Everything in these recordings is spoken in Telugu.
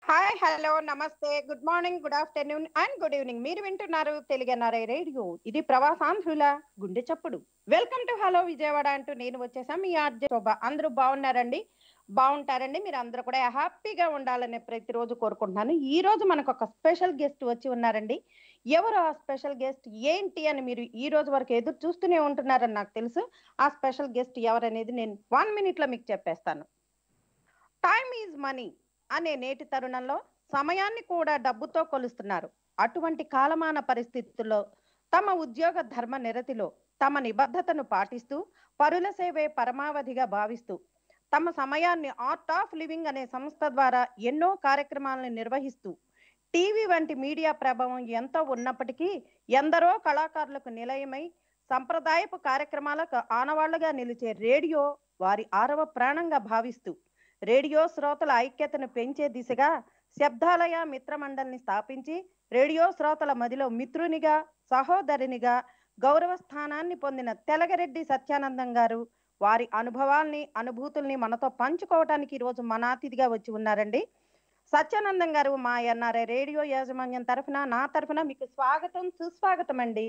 హాయ్ హలో నమస్తే good morning good afternoon and good evening మీరు వింటున్నారు తెలుగన్నారై రేడియో ఇది ప్రవాసాంధ్రుల గుండె చప్పుడు వెల్కమ్ టు హలో విజయవాడ అంటూ నేను వచ్చేసాం మీ ఆర్జే శోభ అందరూ బాగున్నారండి బాగుంటారండి మీరు అందరూ కూడా హ్యాపీగా ఉండాలని ప్రతిరోజు కోరుకుంటున్నాను ఈ రోజు మనకు ఒక స్పెషల్ గెస్ట్ వచ్చి ఉన్నారండి ఎవరు ఆ స్పెషల్ గెస్ట్ ఏంటి అని మీరు ఈ రోజు వరకు ఎదురు చూస్తూనే ఉంటున్నారని నాకు తెలుసు ఆ స్పెషల్ గెస్ట్ ఎవరనేది నేను వన్ మినిట్ లో మీకు చెప్పేస్తాను టైమ్ ఈజ్ మనీ అనే నేటి తరుణంలో సమయాన్ని కూడా డబ్బుతో కొలుస్తున్నారు అటువంటి కాలమాన పరిస్థితుల్లో తమ ఉద్యోగ ధర్మ నిరతిలో తమ నిబద్ధతను పాటిస్తూ పరుల సేవే పరమావధిగా భావిస్తూ తమ సమయాన్ని ఆర్ట్ ఆఫ్ లివింగ్ అనే సంస్థ ద్వారా ఎన్నో కార్యక్రమాలను నిర్వహిస్తూ టీవీ వంటి మీడియా ప్రభావం ఎంతో ఉన్నప్పటికీ ఎందరో కళాకారులకు నిలయమై సంప్రదాయపు కార్యక్రమాలకు ఆనవాళ్లుగా నిలిచే రేడియో వారి ఆరవ ప్రాణంగా భావిస్తూ రేడియో శ్రోతల ఐక్యతను పెంచే దిశగా శబ్దాలయ మిత్రమండలిని స్థాపించి రేడియో శ్రోతల మదిలో మిత్రునిగా సహోదరునిగా గౌరవ స్థానాన్ని పొందిన తెలగరెడ్డి సత్యానందం గారు వారి అనుభవాల్ని అనుభూతుల్ని మనతో పంచుకోవటానికి ఈరోజు మన అతిథిగా వచ్చి ఉన్నారండి సత్యానందం గారు మా ఎన్ఆర్ఐ రేడియో యాజమాన్యం తరఫున నా తరఫున మీకు స్వాగతం సుస్వాగతం అండి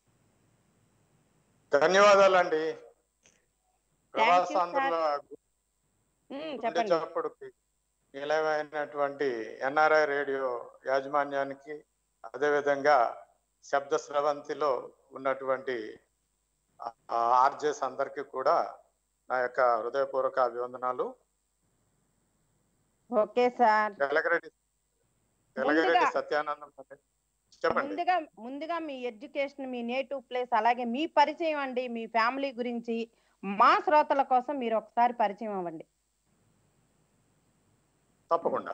ధన్యవాదాలండి Thank you, ప్రవాసాంధ్రుల ఉమ్, గుండె చెప్పండి చప్పుడుకి నిలయమైనటువంటి ఎన్ఆర్ఐ రేడియో యాజమాన్యానికి అదేవిధంగా శబ్ద స్రవంతిలో ఉన్నటువంటి ఆర్జెస్ అందరికీ కూడా నా యొక్క హృదయపూర్వక అభివందనాలు ఓకే సార్ తెలగరెడ్డి తెలగరెడ్డి ముందుగా- సత్యానందం అండి. చెప్పండి ముందుగా ముందుగా మీ ఎడ్యుకేషన్ మీ నేటివ్ ప్లేస్ అలాగే మీ పరిచయం అండి మీ ఫ్యామిలీ గురించి మా శ్రోతల కోసం మీరు ఒకసారి పరిచయం అవ్వండి తప్పకుండా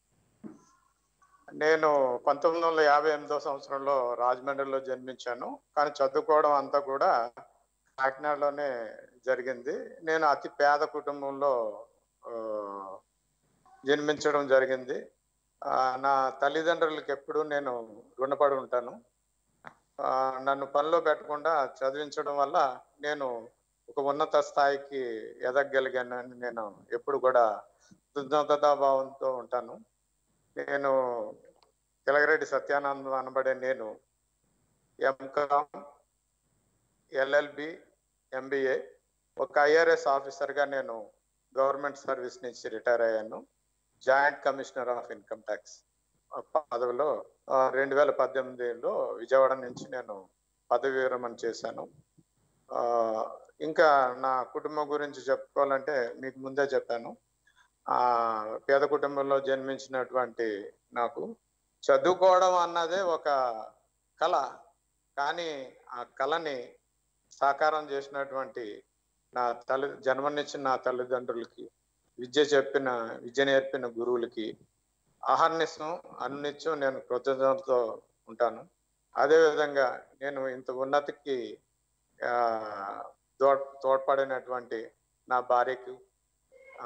నేను పంతొమ్మిది వందల యాభై ఎనిమిదో సంవత్సరంలో రాజమండ్రిలో జన్మించాను కానీ చదువుకోవడం అంతా కూడా కాకినాడలోనే జరిగింది నేను అతి పేద కుటుంబంలో ఆ, జన్మించడం జరిగింది ఆ, నా తల్లిదండ్రులకి ఎప్పుడూ నేను రుణపడి ఉంటాను ఆ, నన్ను పనిలో పెట్టకుండా చదివించడం వల్ల నేను ఒక ఉన్నత స్థాయికి ఎదగగలిగానని నేను ఎప్పుడు కూడా కృతజ్ఞతా భావంతో ఉంటాను నేను తెలగరెడ్డి సత్యానందం అనబడే నేను ఎంకామ్ ఎల్ఎల్బి ఎంబీఏ ఒక ఐఆర్ఎస్ ఆఫీసర్గా నేను గవర్నమెంట్ సర్వీస్ నుంచి రిటైర్ అయ్యాను joint commissioner of income tax పదవిలో రెండు వేల పద్దెనిమిదిలో విజయవాడ నుంచి నేను పదవి విరమణ చేశాను ఆ, ఇంకా నా కుటుంబం గురించి చెప్పుకోవాలంటే మీకు ముందే చెప్పాను ఆ పేద కుటుంబంలో జన్మించినటువంటి నాకు చదువుకోవడం అన్నదే ఒక కళ కానీ ఆ కళని సాకారం చేసినటువంటి నా తల్లి జన్మనిచ్చిన నా తల్లిదండ్రులకి విద్య చెప్పిన విద్య నేర్పిన గురువులకి అహర్నిశం అన్నిత్యం నేను కృతజ్ఞతతో ఉంటాను అదేవిధంగా నేను ఇంత ఉన్నతికి ఆ, తోడ్ తోడ్పడినటువంటి నా భార్యకి ఆ,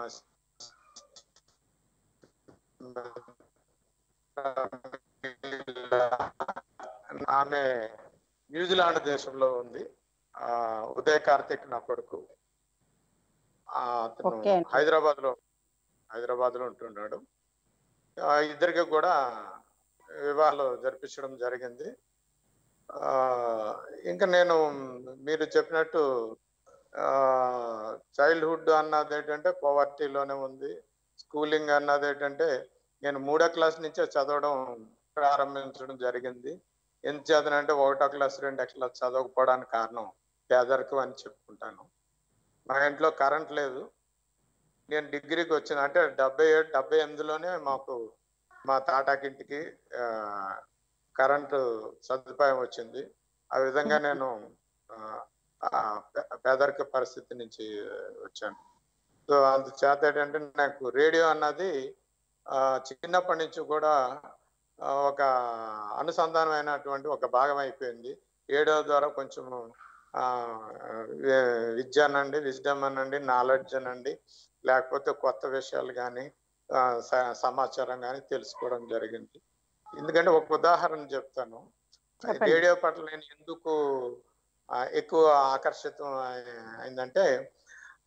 ఆమె న్యూజిలాండ్ దేశంలో ఉంది ఆ ఉదయ్ కార్తిక్ నా కొడుకు ఆ, అతను Okay. హైదరాబాద్ లో హైదరాబాద్ లో ఉంటున్నాడు ఆ, ఇద్దరికి కూడా వివాహాలు జరిపించడం జరిగింది ఆ ఇంకా నేను మీరు చెప్పినట్టు చైల్డ్హుడ్ అన్నది ఏంటంటే పోవర్టీలోనే ఉంది స్కూలింగ్ అన్నది ఏంటంటే నేను మూడో క్లాస్ నుంచే చదవడం ప్రారంభించడం జరిగింది ఎంత చదివినంటే ఒకటో క్లాస్ రెండో క్లాస్ చదవకపోవడానికి కారణం పేదరికం అని చెప్పుకుంటాను మా ఇంట్లో కరెంట్ లేదు నేను డిగ్రీకి వచ్చిన అంటే డెబ్బై ఏడు డెబ్బై ఎనిమిదిలోనే మాకు మా తాటాకింటికి ఆ, కరెంటు సదుపాయం వచ్చింది ఆ విధంగా నేను ఆ, ఆ, పే- పేదరిక పరిస్థితి నుంచి వచ్చాను సో అందుచేత ఏంటంటే నాకు రేడియో అన్నది ఆ, చిన్నప్పటి నుంచి కూడా ఆ, ఒక అనుసంధానమైనటువంటి ఒక భాగం అయిపోయింది రేడియో ద్వారా కొంచెం ఆ, వి- విద్య అనండి విజ్డమ్ అనండి నాలెడ్జ్ అనండి లేకపోతే కొత్త విషయాలు కానీ సమాచారం కానీ తెలుసుకోవడం జరిగింది ఎందుకంటే ఒక ఉదాహరణ చెప్తాను చెప్పండి. రేడియో పట్ల నేను ఎందుకు ఆ, ఎక్కువ ఆకర్షితం అయి- అయిందంటే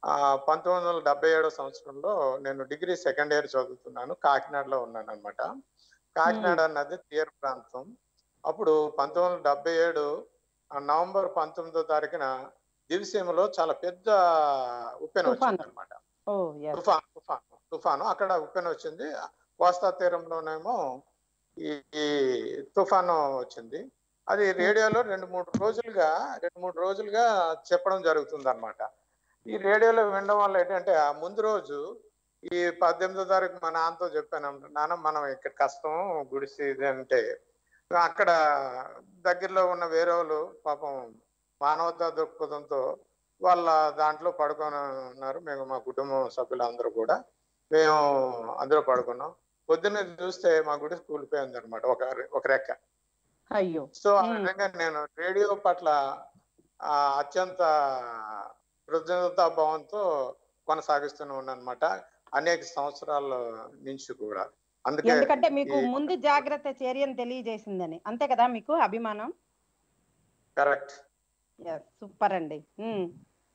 ఆ పంతొమ్మిది వందల డెబ్బై ఏడో సంవత్సరంలో నేను డిగ్రీ సెకండ్ ఇయర్ చదువుతున్నాను కాకినాడలో ఉన్నాను అనమాట కాకినాడ అన్నది తీర ప్రాంతం అప్పుడు పంతొమ్మిది వందల డెబ్బై ఏడు నవంబర్ పంతొమ్మిదో తారీఖున దివిసీమలో చాలా పెద్ద ఉప్పెన తుఫాను. వచ్చింది అనమాట ఓ ఎస్ తుఫాన్ తుఫాన్ తుఫాను అక్కడ ఉప్పెన వచ్చింది కోస్తా తీరంలోనేమో ఈ ఈ తుఫాను వచ్చింది అది రేడియోలో రెండు మూడు రోజులుగా రెండు మూడు రోజులుగా చెప్పడం జరుగుతుంది అనమాట ఈ రేడియోలో వినడం వల్ల ఏంటంటే ఆ ముందు రోజు ఈ పద్దెనిమిదో తారీఖు మా నాన్నతో చెప్పాను నాన్న మనం ఇక్కడ కష్టం గుడిసి ఇది అంటే అక్కడ దగ్గరలో ఉన్న వేరే వాళ్ళు పాపం మానవతా దృక్పథంతో వాళ్ళ దాంట్లో పడుకొని ఉన్నారు మేము మా కుటుంబం సభ్యులందరూ కూడా మేము అందులో పడుకున్నాం పొద్దున్న చూస్తే మా గుడి కూలిపోయింది అనమాట ఒక ఒక రెక్క అయ్యో సో ఆ మ్మ్. విధంగా నేను రేడియో పట్ల ఆ, అత్యంత కృతజ్ఞతా భావంతో కొనసాగిస్తూనే ఉన్నాను అనమాట అనేక సంవత్సరాల నుంచి కూడా అందుకే ఎందుకంటే మీకు ఈ- ముందు జాగ్రత్త చర్యను తెలియజేసిందని అంతే కదా మీకు అభిమానం కరెక్ట్ సూపర్ అండి ఉమ్,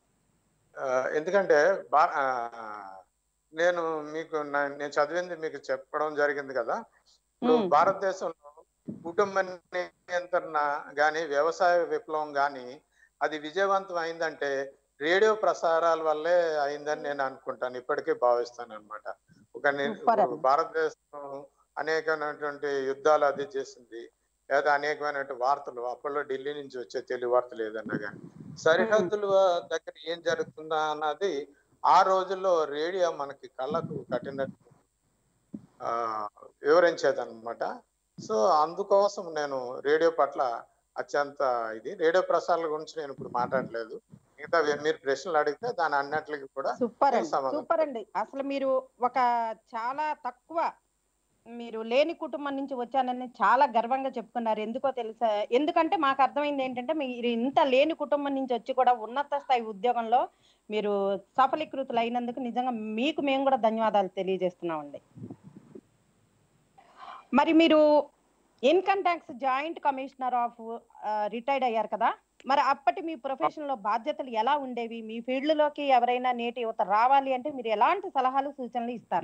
ఎందుకంటే బా ఆ, నేను మీకు నా- నేను చదివింది మీకు చెప్పడం జరిగింది కదా ఇప్పుడు మ్మ్. భారతదేశంలో కుటుంబ నియంత్రణ గాని వ్యవసాయ విప్లవం గాని అది విజయవంతం అయిందంటే రేడియో ప్రసారాల వల్లే అయిందని నేను అనుకుంటాను ఇప్పటికీ భావిస్తాను అనమాట ఒక ని- Super అండి. భారతదేశం అనేకమైనటువంటి యుద్ధాలు అది చేసింది లేదా అనేకమైనటువంటి వార్తలు అప్పట్లో ఢిల్లీ నుంచి వచ్చే తెలుగు వార్తలు ఏదన్నా కానీ సరిహద్దుల దగ్గర ఏం జరుగుతుందా అన్నది ఆ రోజుల్లో రేడియో మనకి కళ్ళకు కట్టినట్టు ఆ వివరించేదన్నమాట సో అందుకోసం నేను రేడియో పట్ల అత్యంత ఇది రేడియో ప్రసారాల గురించి నేను ఇప్పుడు మాట్లాడలేదు మిగతా మీరు ప్రశ్నలు అడిగితే దాని అన్నట్లకి కూడా సూపర్ నేను అండి సమాధానం సూపర్ అండి అసలు మీరు ఒక చాలా తక్కువ మీరు లేని కుటుంబం నుంచి వచ్చానని చాలా గర్వంగా చెప్పుకున్నారు ఎందుకో తెలుసా ఎందుకంటే మాకు అర్థమైంది ఏంటంటే మీరు ఇంత లేని కుటుంబం నుంచి వచ్చి కూడా ఉన్నత స్థాయి ఉద్యోగంలో మీరు సఫలీకృతులు అయినందుకు నిజంగా మీకు మేము కూడా ధన్యవాదాలు తెలియజేస్తున్నామండి మరి మీరు income tax joint commissioner of retired అయ్యారు కదా మరి అప్పటి మీ ప్రొఫెషన్ లో బాధ్యతలు ఎలా ఉండేవి మీ ఫీల్డ్ లోకి ఎవరైనా నేటి యువత రావాలి అంటే మీరు ఎలాంటి సలహాలు సూచనలు ఇస్తారు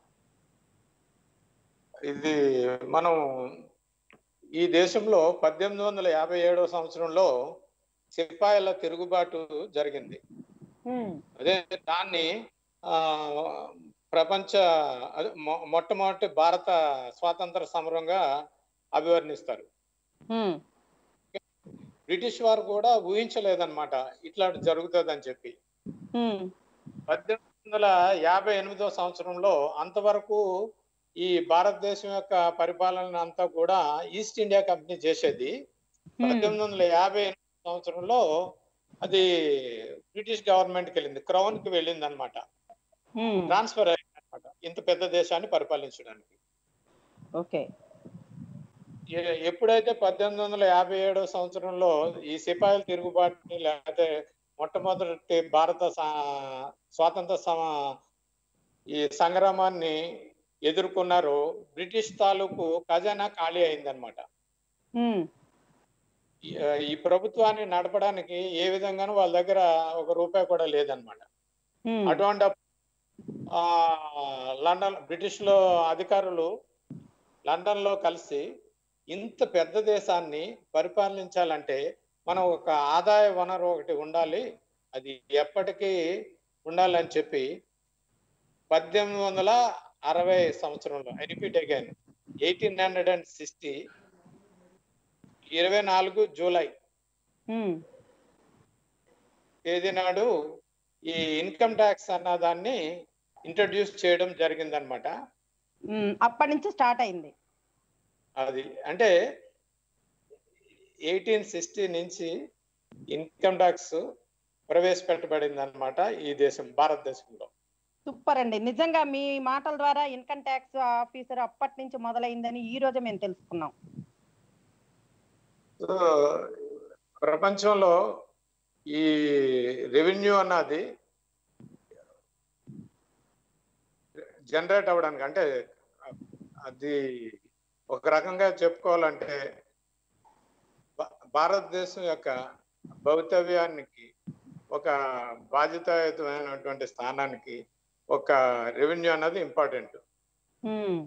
ఇది మనం ఈ దేశంలో పద్దెనిమిది వందల యాభై ఏడవ సంవత్సరంలో సిపాయిల తిరుగుబాటు జరిగింది ఉమ్, అదే దాన్ని ఆ ప్రపంచ అదే మొ- మొట్టమొదటి భారత స్వాతంత్ర సమరంగా అభివర్ణిస్తారు ఉమ్, బ్రిటిష్ వారు కూడా ఊహించలేదన్నమాట ఇట్లాంటి జరుగుతుందని చెప్పి ఉమ్, పద్దెనిమిది వందల యాభై ఎనిమిదో సంవత్సరంలో అంతవరకు ఈ భారతదేశం యొక్క పరిపాలన అంతా కూడా ఈస్ట్ ఇండియా కంపెనీ చేసేది ఉమ్, పద్దెనిమిది వందల యాభై ఎనిమిది సంవత్సరంలో అది బ్రిటిష్ గవర్నమెంట్ కి వెళ్ళింది క్రౌన్ కి వెళ్ళింది అనమాట ఉమ్, ట్రాన్స్ఫర్ అయింది అనమాట ఇంత పెద్ద దేశాన్ని పరిపాలించడానికి ఓకే ఎ- ఎప్పుడైతే పద్దెనిమిది వందల యాభై ఏడవ సంవత్సరంలో ఈ సిపాయిల తిరుగుబాటుని లేకపోతే మొట్టమొదటి భారత సా- స్వాతంత్ర సమ- ఈ సంగ్రామాన్ని ఎదుర్కొన్నారో బ్రిటిష్ తాలూకు ఖజానా ఖాళీ అయిందనమాట ఉమ్, ఈ- ఈ ప్రభుత్వాన్ని నడపడానికి ఏ విధంగానూ వాళ్ళ దగ్గర ఒక రూపాయి కూడా లేదనమాట ఉమ్, అటువంటి అప్- ఆ లండన్ బ్రిటిష్ లో అధికారులు లండన్ లో కలిసి ఇంత పెద్ద దేశాన్ని పరిపాలించాలంటే మనం ఒక ఆదాయ వనరు ఒకటి ఉండాలి అది ఎప్పటికీ ఉండాలని చెప్పి పద్దెనిమిది వందల అరవై సంవత్సరంలో I repeat again eighteen hundred and sixty ఇరవై నాలుగు జూలై ఉమ్, తేదీ నాడు ఈ ఇన్కమ్ ట్యాక్స్ అన్న దాన్ని ఇంట్రడ్యూస్ చేయడం జరిగిందనమాట ఉమ్, అప్పటి నుంచి స్టార్ట్ అయింది అది అంటే ఎయిటీన్ సిక్స్టీ నుంచి ఇన్కమ్ ట్యాక్స్ ప్రవేశపెట్టబడింది అనమాట ఈ దేశం భారతదేశంలో సూపర్ అండి నిజంగా మీ మాటల ద్వారా ఇన్కమ్ ట్యాక్స్ ఆఫీసర్ అప్పటి నుంచి మొదలైందని ఈ రోజు మేము తెలుసుకున్నాం సో ప్రపంచంలో ఈ రెవెన్యూ అన్నది జనరేట్ అవ్వడానికి అంటే అది ఒక రకంగా చెప్పుకోవాలంటే భా- భారతదేశం యొక్క భవితవ్యానికి ఒక బాధ్యతాయుతమైనటువంటి స్థానానికి ఒక రెవెన్యూ అన్నది ఇంపార్టెంట్ ఉమ్,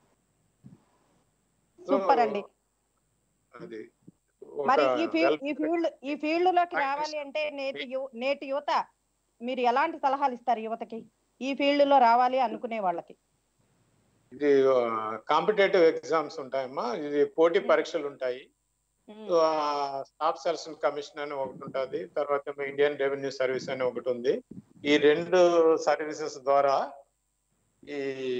సూపర్ అండి అది మరి ఈ ఒక ఫీల్డ్ ఈ welfare- ఫీల్డ్ ఈ ఫీల్డ్ లోకి Practice. రావాలి అంటే నేటి యు- నేటి యువత మీరు ఎలాంటి సలహాలు ఇస్తారు యువతకి ఈ ఫీల్డ్ లో రావాలి అనుకునే వాళ్ళకి ఇది కాంపిటేటివ్ ఎగ్జామ్స్ ఉంటాయమ్మా ఇది పోటీ పరీక్షలు ఉంటాయి ఉమ్, స్టాఫ్ సెలక్షన్ కమిషన్ అని ఒకటి ఉంటుంది తర్వాత ఏమో ఇండియన్ రెవెన్యూ సర్వీస్ అని ఒకటి ఉంది ఈ రెండు సర్వీసెస్ ద్వారా ఈ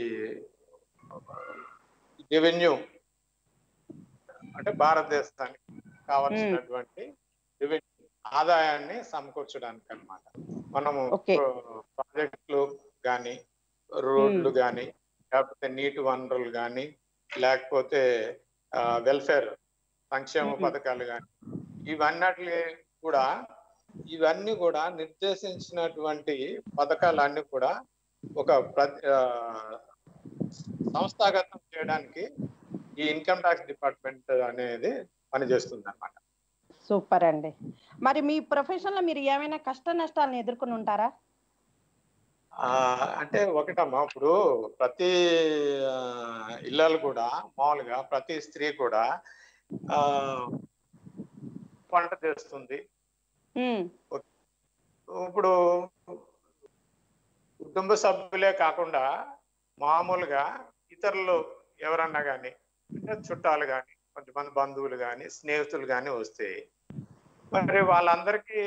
రెవెన్యూ అంటే భారతదేశానికి కావాల్సినటువంటి రెవెన్యూ ఆదాయాన్ని సమకూర్చడానికి అన్నమాట మనము Okay. ప్రాజెక్టులు కానీ రోడ్లు కానీ లేకపోతే నీటి వనరులు కానీ లేకపోతే వెల్ఫేర్ సంక్షేమ Mhm. పథకాలు కానీ ఇవన్నీ కూడా ఇవన్నీ కూడా నిర్దేశించినటువంటి పథకాలన్నీ కూడా ఒక ప్ర- ఆ, సంస్థాగతం చేయడానికి ఈ ఇన్కమ్ ట్యాక్స్ డిపార్ట్మెంట్ అనేది పనిచేస్తుంది అనమాట సూపర్ అండి మరి మీ ప్రొఫెషన్ లో మీరు ఏమైనా కష్ట నష్టాలను ఎదుర్కొని ఉంటారా అంటే ఒకటమ్మా ఇప్పుడు ప్రతి ఆ, ఇళ్ళలు కూడా మామూలుగా ప్రతి స్త్రీ కూడా ఆ వంట చేస్తుంది ఉమ్, ఇప్పుడు కుటుంబ సభ్యులే కాకుండా మామూలుగా ఇతరులు ఎవరన్నా కానీ అంటే చుట్టాలు కానీ కొంతమంది బంధువులు కానీ స్నేహితులు కానీ వస్తే మరి వాళ్ళందరికీ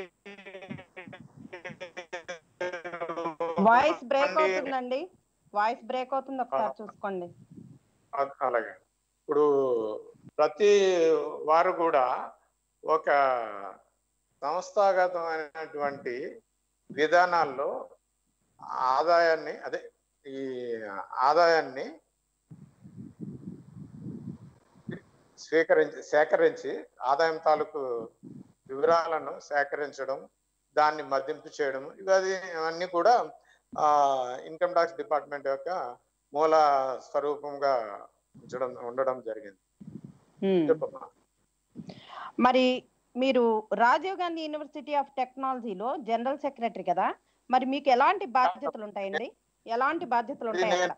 వాయిస్ బ్రేక్ వండి- అవుతుందండి వాయిస్ బ్రేక్ అవుతుంది ఒకసారి చూసుకోండి అ- అలాగే ఇప్పుడు ప్రతి వారు కూడా ఒక సంస్థాగతమైనటువంటి విధానాల్లో ఆదాయాన్ని అదే ఈ ఆదాయాన్ని స్వీకరించి సేకరించి ఆదాయం తాలూకు వివరాలను సేకరించడం దాన్ని మదింపు చేయడం ఇవన్నీ ఇవన్నీ కూడా ఆ ఇన్కమ్ ట్యాక్స్ డిపార్ట్మెంట్ యొక్క మూల స్వరూపంగా ఉంచడం ఉండడం జరిగింది ఉమ్. చెప్పమ్మా మరి మీరు రాజీవ్ గాంధీ యూనివర్సిటీ ఆఫ్ టెక్నాలజీలో జనరల్ సెక్రటరీ కదా మరి మీకు ఎలాంటి బాధ్యతలు ఉంటాయండి ఎలాంటి బాధ్యతలు ఉంటాయి అక్కడ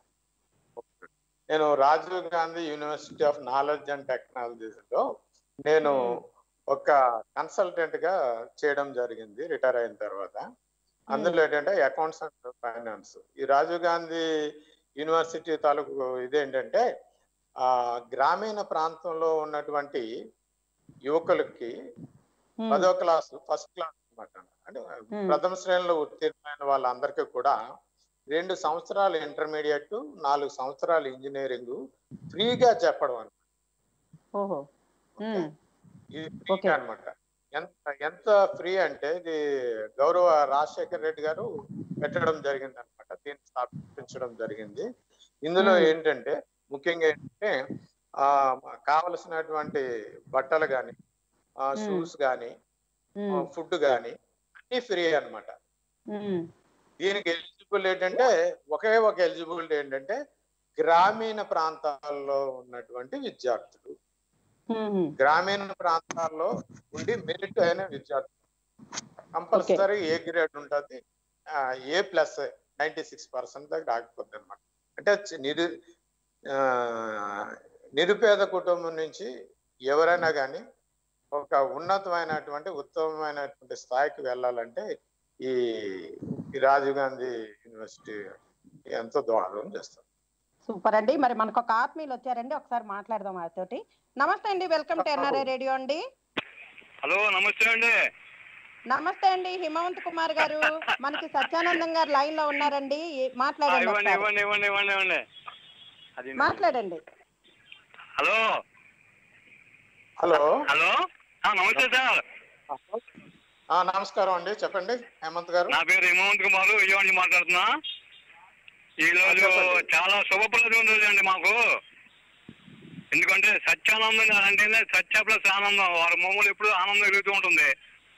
నేను Rajiv Gandhi university of knowledge and technologies లో నేను ఒక కన్సల్టెంట్ గా చేయడం జరిగింది రిటైర్ అయిన తర్వాత అందులో ఏంటంటే అకౌంట్స్ అండ్ ఫైనాన్స్ ఈ రాజీవ్ గాంధీ యూనివర్సిటీ తాలూకు ఇదేంటంటే ఆ గ్రామీణ ప్రాంతంలో ఉన్నటువంటి యువకులకి ఉమ్, పదో క్లాస్ ఫస్ట్ క్లాస్ అనమాట అంటే Hmm. ప్రథమ శ్రేణిలో ఉత్తీర్ణమైన వాళ్ళందరికీ కూడా రెండు సంవత్సరాలు ఇంటర్మీడియట్ నాలుగు సంవత్సరాలు ఇంజనీరింగ్ ఫ్రీగా చెప్పడం అనమాట ఓహో ఉమ్, ఇది Okay. ఫ్రీ అన్నమాట ఎంత ఎంత ఫ్రీ అంటే ఇది గౌరవ రాజశేఖర్ రెడ్డి గారు పెట్టడం జరిగింది అనమాట దీన్ని స్థాపించడం జరిగింది ఇందులో Hmm. ఏంటంటే ముఖ్యంగా ఏంటంటే ఆ కావలసినటువంటి బట్టలు కానీ Hmm. షూస్ కానీ ఉమ్, ఫుడ్ కానీ అన్ని ఫ్రీ అన్నమాట ఉమ్, దీనికి ఎలిజిబుల్ ఏంటంటే ఒకే ఒక ఎలిజిబిలిటీ ఏంటంటే గ్రామీణ ప్రాంతాల్లో ఉన్నటువంటి విద్యార్థులు ఉమ్, గ్రామీణ ప్రాంతాల్లో ఉండి మెరిట్ అయిన విద్యార్థులు కంపల్సరీ ఏ గ్రేడ్ ఉంటుంది A plus ninety six percent దాకా రాకపోతుంది అనమాట అంటే చి- నిరు ఆ, నిరుపేద కుటుంబం నుంచి ఎవరైనా కానీ ఒక ఉన్నతమైనటువంటి ఉత్తమమైనటువంటి స్థాయికి వెళ్ళాలంటే ఈ ఈ రాజీవ్ గాంధీ యూనివర్సిటీ ఎంతో దోహదం చేస్తుంది సూపర్ అండి మరి మనకు ఒక ఆత్మీయులు వచ్చారండి ఒకసారి మాట్లాడదాం వారితోటి నమస్తే అండి వెల్కమ్ టు ఎన్ఆర్ఐ రేడియో అండి హలో నమస్తే అండి నమస్తే అండి హిమవంత్ కుమార్ గారు మనకి సత్యానందం గారు లైన్ లో ఉన్నారండి ఆ, మాట్లాడండి ఇవ్వండి ఒకసారి. ఇవ్వండి ఇవ్వండి ఇవ్వండి ఇవ్వండి అది మాట్లాడండి హలో హలో హలో ఆ, నమస్తే సార్ ఆ, నమస్కారం అండి చెప్పండి హేమంత్ గారు నా పేరు హిమవంత్ కుమార్ విజయవాడ నుంచి మాట్లాడుతున్నా ఈ రోజు చెప్పండి. చాలా శుభప్రదమైన రోజు అండి మాకు ఎందుకంటే సత్యానందం గారు అంటేనే సత్య ప్లస్ ఆనందం వారి మొమ్మలు ఎప్పుడు ఆనందం ఎదుగుతూ ఉంటుంది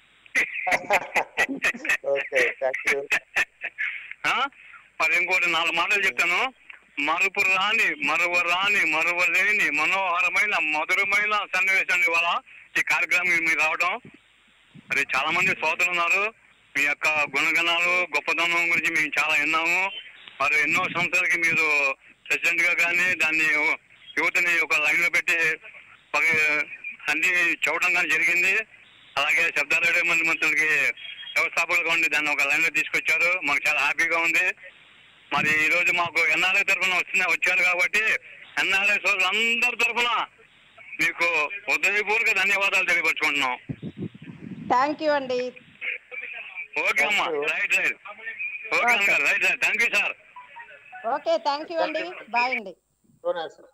ఓకే థ్యాంక్ యూ ఆ? మరి ఇంకోటి నాలుగు మాటలు చెప్తాను మరుపు రాని మరువ రాని మరువలేని మనోహరమైన మధురమైన సన్నివేశాన్ని ఇవాళ ఈ కార్యక్రమం మీరు రావడం మరి చాలా మంది సోదరులు ఉన్నారు మీ యొక్క గుణగణాలు గొప్పతనం గురించి మేము చాలా విన్నాము మరి ఎన్నో సంవత్సరాలకి మీరు ప్రెసిడెంట్ గా కానీ దాన్ని యువతని ఒక లైన్ లో పెట్టి మరి అన్ని చూడడం కానీ జరిగింది అలాగే శబ్దారెడ్డి మంది మంత్రులకి వ్యవస్థాపకులుగా ఉండి దాన్ని ఒక లైన్ లో తీసుకొచ్చారు మాకు చాలా హ్యాపీగా ఉంది మరి ఈ రోజు మాకు ఎన్ఆర్ఐ తరఫున వస్తున్న వచ్చారు కాబట్టి ఎన్ఆర్ఐ సోదరులు అందరి తరఫున మీకు హృదయపూర్వక ధన్యవాదాలు తెలియపరుచుకుంటున్నాం థ్యాంక్ యూ అండి ఓకే అమ్మా right right okay uncle right right thank you sir okay thank you అండి బాయ్ అండి సోనేశ్వర్.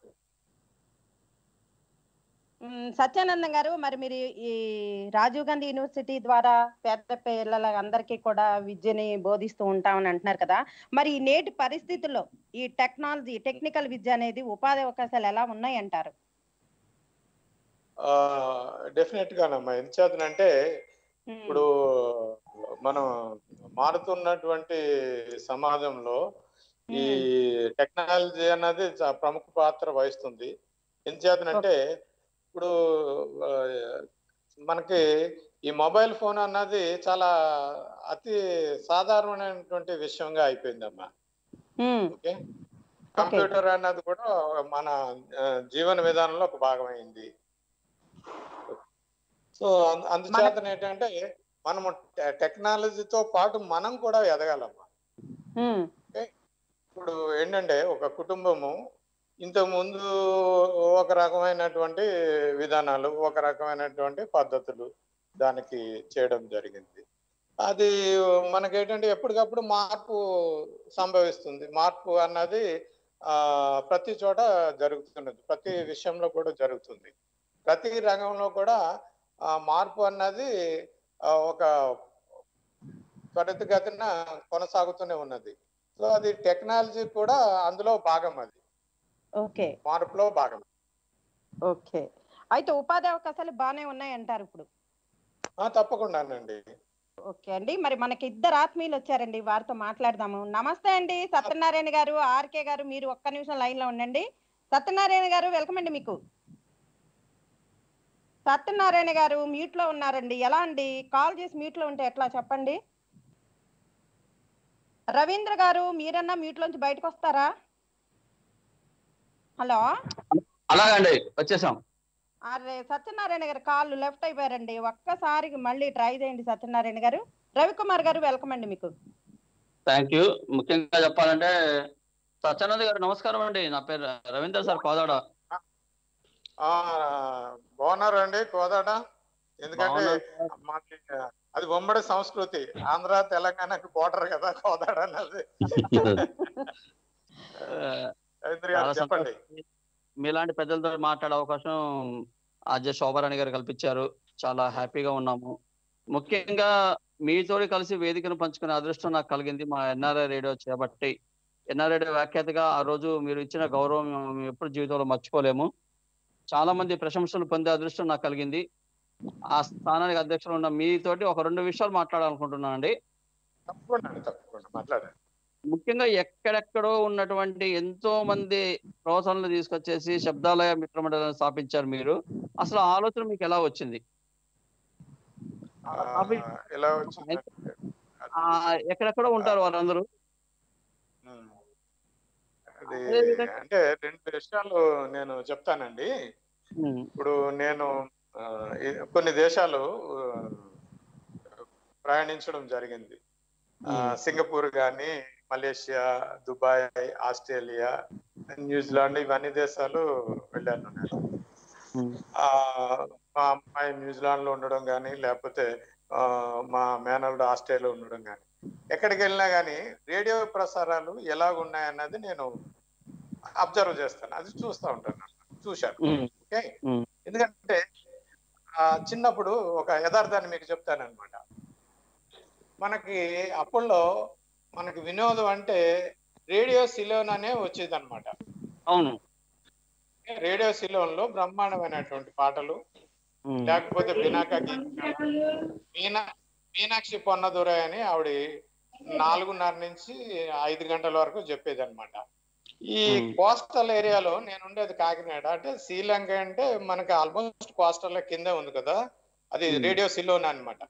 మ్, సత్యానందం గారు మరి మీరు ఈ రాజీవ్ గాంధీ యూనివర్సిటీ ద్వారా పేద పిల్లల అందరికీ కూడా విద్యని బోధిస్తూ ఉంటామని అంటున్నారు కదా మరి ఈ నేటి పరిస్థితుల్లో ఈ టెక్నాలజీ టెక్నికల్ విద్య అనేది ఉపాధి అవకాశాలు ఎలా ఉన్నాయి అంటారు ఆ డెఫినెట్ గానమ్మా ఎంత చేతనంటే మ్, ఇప్పుడు మనం మారుతున్నటువంటి సమాజంలో ఈ టెక్నాలజీ అన్నది చా- ప్రముఖ పాత్ర వహిస్తుంది ఎంచేతనంటే ఇప్పుడు ఆ, మనకి ఈ మొబైల్ ఫోన్ అన్నది చాలా అతి సాధారణమైనటువంటి విషయంగా అయిపోయిందమ్మా మ్, ఓకే కంప్యూటర్ అన్నది కూడా మన ఆ, జీవన విధానంలో ఒక భాగమైంది సో అందు- అందుచేతన ఏంటంటే మనము టె- టెక్నాలజీతో పాటు మనం కూడా ఎదగాలమ్మా మ్, ఇప్పుడు ఏంటంటే ఒక కుటుంబము ఇంతకు ముందు ఒక రకమైనటువంటి విధానాలు ఒక రకమైనటువంటి పద్ధతులు దానికి చేయడం జరిగింది అది మనకేంటంటే ఎప్పటికప్పుడు మార్పు సంభవిస్తుంది మార్పు అన్నది ఆ ప్రతి చోట జరుగుతున్నది ప్రతి విషయంలో కూడా జరుగుతుంది ప్రతి రంగంలో కూడా ఆ మార్పు అన్నది ఆ, ఒక త్వరితగతిన కొనసాగుతూనే ఉన్నది సో అది టెక్నాలజీ కూడా అందులో భాగం అది ఓకే మార్పులో భాగం ఓకే అయితే ఉపాధి అవకాశాలు బాగానే ఉన్నాయి అంటారు ఇప్పుడు ఆ, తప్పకుండానండి ఓకే అండి మరి మనకి ఇద్దరు ఆత్మీయులు వచ్చారండి వారితో మాట్లాడదాము నమస్తే అండి సత్యనారాయణ గారు ఆర్కే గారు మీరు ఒక్క నిమిషం లైన్ లో ఉండండి సత్యనారాయణ గారు వెల్కమ్ అండి మీకు సత్యనారాయణ గారు మ్యూట్ లో ఉన్నారండి ఎలా అండి కాల్ చేసి మ్యూట్ లో ఉంటే ఎట్లా చెప్పండి రవీంద్ర గారు మీరన్నా మ్యూట్ లోంచి బయటకు వస్తారా హలో అలాగండి వచ్చేసాం అరే సత్యనారాయణ గారు కాళ్ళు లెఫ్ట్ అయిపోయారండి ఒక్కసారి మళ్ళీ ట్రై చేయండి సత్యనారాయణ గారు రవికుమార్ గారు వెల్కమ్ అండి మీకు థ్యాంక్ యూ ముఖ్యంగా చెప్పాలంటే సత్యానంద్ గారు నమస్కారం అండి నా పేరు రవీంద్ర సార్ కోదాడ ఆ బాగున్నారండి కోదాడ ఎందుకంటే బాగున్నాను మాకి అది ఉమ్మడి సంస్కృతి ఆంధ్ర తెలంగాణకి బోర్డర్ కదా కోదాడ అన్నది రవీంద్ర గారు చాలా చెప్పండి సంతోషం. మీలాంటి పెద్దలతో మాట్లాడే అవకాశం అజయ్ శోభారాణి గారు కల్పించారు చాలా హ్యాపీగా ఉన్నాము ముఖ్యంగా మీతోటి కలిసి వేదికను పంచుకునే అదృష్టం నాకు కలిగింది మా ఎన్ఆర్ఐ రేడియో చేపట్టి ఎన్ఆర్ఐ రేడియో వ్యాఖ్యాతగా ఆ రోజు మీరు ఇచ్చిన గౌరవం మేము ఎప్పుడు జీవితంలో మర్చిపోలేము చాలా మంది ప్రశంసలు పొందే అదృష్టం నాకు కలిగింది ఆ స్థానానికి అధ్యక్షులు ఉన్న మీతోటి ఒక రెండు విషయాలు మాట్లాడాలనుకుంటున్నానండి తప్పకుండా అండి, తప్పకుండా మాట్లాడండి ముఖ్యంగా ఎక్కడెక్కడో ఉన్నటువంటి ఎంతో మంది ప్రోత్సాహనలు తీసుకొచ్చేసి శబ్దాలయ మిత్రమండలిని స్థాపించారు మీరు అసలు ఆ ఆలోచన మీకు ఎలా వచ్చింది ఆ, అవి- ఎలా వచ్చింది ఆ ఎక్కడెక్కడో ఉంటారు వాళ్ళందరూ ఉమ్. అది అదేవిధంగా- అంటే రెండు విషయాలు నేను చెప్తానండి ఉమ్, ఇప్పుడు నేను ఆ, ఈ- కొన్ని దేశాలు ఆ, ప్రయాణించడం జరిగింది ఆ, ఉమ్, సింగపూర్ గాని మలేషియా దుబాయ్ ఆస్ట్రేలియా న్యూజిలాండ్ ఇవన్నీ దేశాలు వెళ్ళాను నేను ఉమ్, ఆ, మా అమ్మాయి న్యూజిలాండ్ లో ఉండడం కానీ లేకపోతే ఆ, మా మేనల్డ్ ఆస్ట్రేలియా ఉండడం కానీ ఎక్కడికి వెళ్ళినా కానీ రేడియో ప్రసారాలు ఎలాగున్నాయన్నది నేను అబ్జర్వ్ చేస్తాను అది చూస్తూ ఉంటాను చూశాను ఉమ్, ఓకే ఉమ్. ఎందుకంటే ఆ చిన్నప్పుడు ఒక యథార్థాన్ని మీకు చెప్తానన్నమాట మనకి అప్పుల్లో మనకి వినోదం అంటే రేడియో సిలోన్ అనే వచ్చేది అనమాట అవును రేడియో సిలోన్ లో బ్రహ్మాండమైనటువంటి పాటలు ఉమ్, లేకపోతే బినాక గీత మీనా మీనాక్షి పొన్నదురై అని ఆవిడ నాలుగున్నర నుంచి ఐదు గంటల వరకు చెప్పేది అనమాట ఈ Hmm. కోస్టల్ ఏరియాలో నేను ఉండేది కాకినాడ అంటే శ్రీలంక అంటే మనకి ఆల్మోస్ట్ కోస్టల్ కిందే ఉంది కదా అది Hmm. రేడియో సిలోన్ అన్నమాట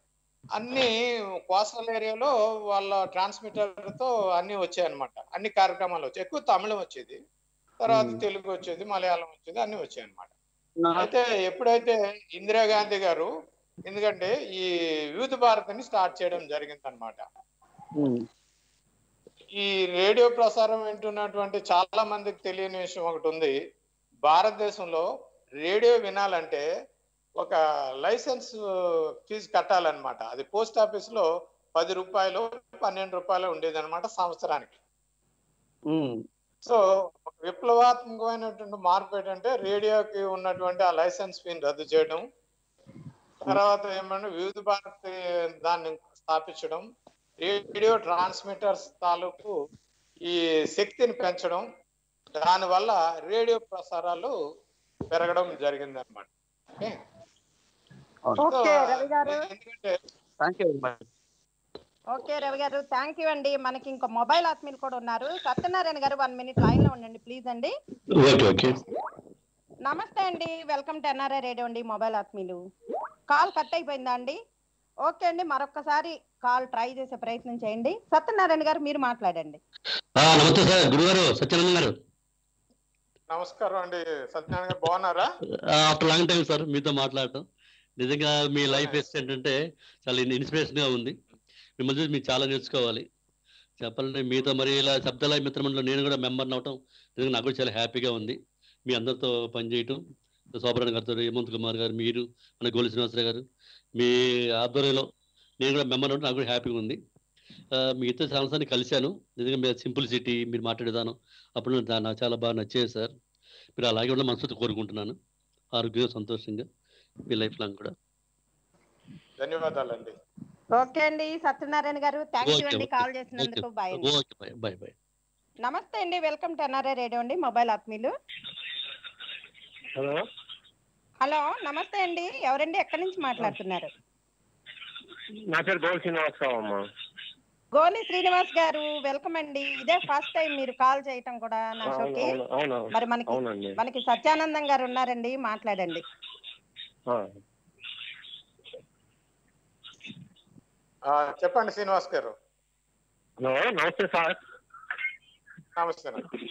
అన్ని కోస్టల్ ఏరియాలో వాళ్ళ ట్రాన్స్మిటర్ తో అన్ని వచ్చాయి అనమాట అన్ని కార్యక్రమాలు వచ్చాయి ఎక్కువ తమిళం వచ్చేది తర్వాత Hmm. తెలుగు వచ్చేది మలయాళం వచ్చేది అన్ని వచ్చాయి అనమాట అయితే ఎప్పుడైతే ఇందిరాగాంధీ గారు ఎందుకంటే ఈ యూత్ భారత్ని స్టార్ట్ చేయడం జరిగింది అనమాట ఉమ్, ఈ రేడియో ప్రసారం వింటున్నటువంటి చాలా మందికి తెలియని విషయం ఒకటి ఉంది భారతదేశంలో రేడియో వినాలంటే ఒక లైసెన్స్ ఫీజు కట్టాలన్నమాట అది పోస్ట్ ఆఫీస్ లో పది రూపాయలు పన్నెండు రూపాయలు ఉండేది అనమాట సంవత్సరానికి ఉమ్, సో ఒక విప్లవాత్మకమైనటువంటి మార్పు ఏంటంటే రేడియోకి ఉన్నటువంటి ఆ లైసెన్స్ ఫీని రద్దు చేయడం తర్వాత ఏమంటే వివిధ భారత్ దాన్ని స్థాపించడం రేడియో ట్రాన్స్మిటర్స్ తాలూకు ఈ శక్తిని పెంచడం దానివల్ల రేడియో ప్రసారాలు పెరగడం జరిగింది అనమాట ఓకే రవి గారు ఎందుకంటే thank you very much okay Ravi గారు థ్యాంక్ యూ అండి మనకి ఇంకో మొబైల్ ఆత్మీయులు కూడా ఉన్నారు సత్యనారాయణ గారు వన్ మినిట్ లైన్ లో ఉండండి ప్లీజ్ అండి ఓకే ఓకే నమస్తే అండి వెల్కమ్ టు ఎన్ఆర్ఐ రేడియో అండి మొబైల్ ఆత్మీయులు కాల్ కట్ అయిపోయిందా అండి ఓకే అండి మరొకసారి కాల్ ట్రై చేసే ప్రయత్నం చేయండి సత్యనారాయణ గారు మీరు మాట్లాడండి ఆ, నమస్తే సార్ గురుగారు సత్యానంద గారు నమస్కారం అండి సత్యనారాయణ గారు బాగున్నారా ఆఫ్టర్ లాంగ్ టైం సార్ మీతో మాట్లాడటం నిజంగా మీ లైఫ్ ఏంటంటే చాలా ఇన్స్పిరేషన్ గా ఉంది మిమ్మల్ని చూసి మీకు చాలా నేర్చుకోవాలి చెప్పాలంటే మీతో మరి ఇలా శబ్దాల మిత్రమంలో నేను కూడా మెంబర్ అవటం నిజంగా నాకు కూడా చాలా హ్యాపీగా ఉంది మీ అందరితో పనిచేయటం శోభరాణి గారితో హేమంత్ కుమార్ గారు మీరు మన గోలి శ్రీనివాసరావు గారు మీ ఆధ్వర్యంలో నేను కూడా మెంబర్ అవడం నాకు కూడా హ్యాపీగా ఉంది ఆ, మీతో చాలాసార్లు కలిశాను నిజంగా మీరు సింపుల్ సిటీ మీరు మాట్లాడేదాను అప్పుడు నాకు నాకు చాలా బాగా నచ్చేది సార్ మీరు అలాగే ఉండాలని మనసుతో కోరుకుంటున్నాను ఆరోగ్యంగా సంతోషంగా మీ లైఫ్ లాంగ్ కూడా ధన్యవాదాలండి ఓకే అండి సత్యనారాయణ గారు థ్యాంక్ యూ ఓకే, అండి ఓకే. కాల్ చేసినందుకు బాయ్ అండి ఓకే బాయ్ బాయ్ బాయ్ నమస్తే అండి వెల్కమ్ టు ఎన్ఆర్ఐ రేడియో అండి మొబైల్ ఆత్మీయులు హలో హలో నమస్తే అండి ఎవరండి ఎక్కడి నుంచి మాట్లాడుతున్నారు నా పేరు గోల్ శ్రీనివాసరావు అమ్మా గోలి శ్రీనివాస్ గారు వెల్కమ్ అండి ఇదే ఫస్ట్ టైం మీరు కాల్ చేయటం కూడా నా అవును షోకి అవును అవును మరి మనకి అవునండి మనకి సత్యానందం గారు ఉన్నారండి మాట్లాడండి ఆ. ఆ, చెప్పండి శ్రీనివాస్ గారు హలో నమస్తే సార్ నమస్తే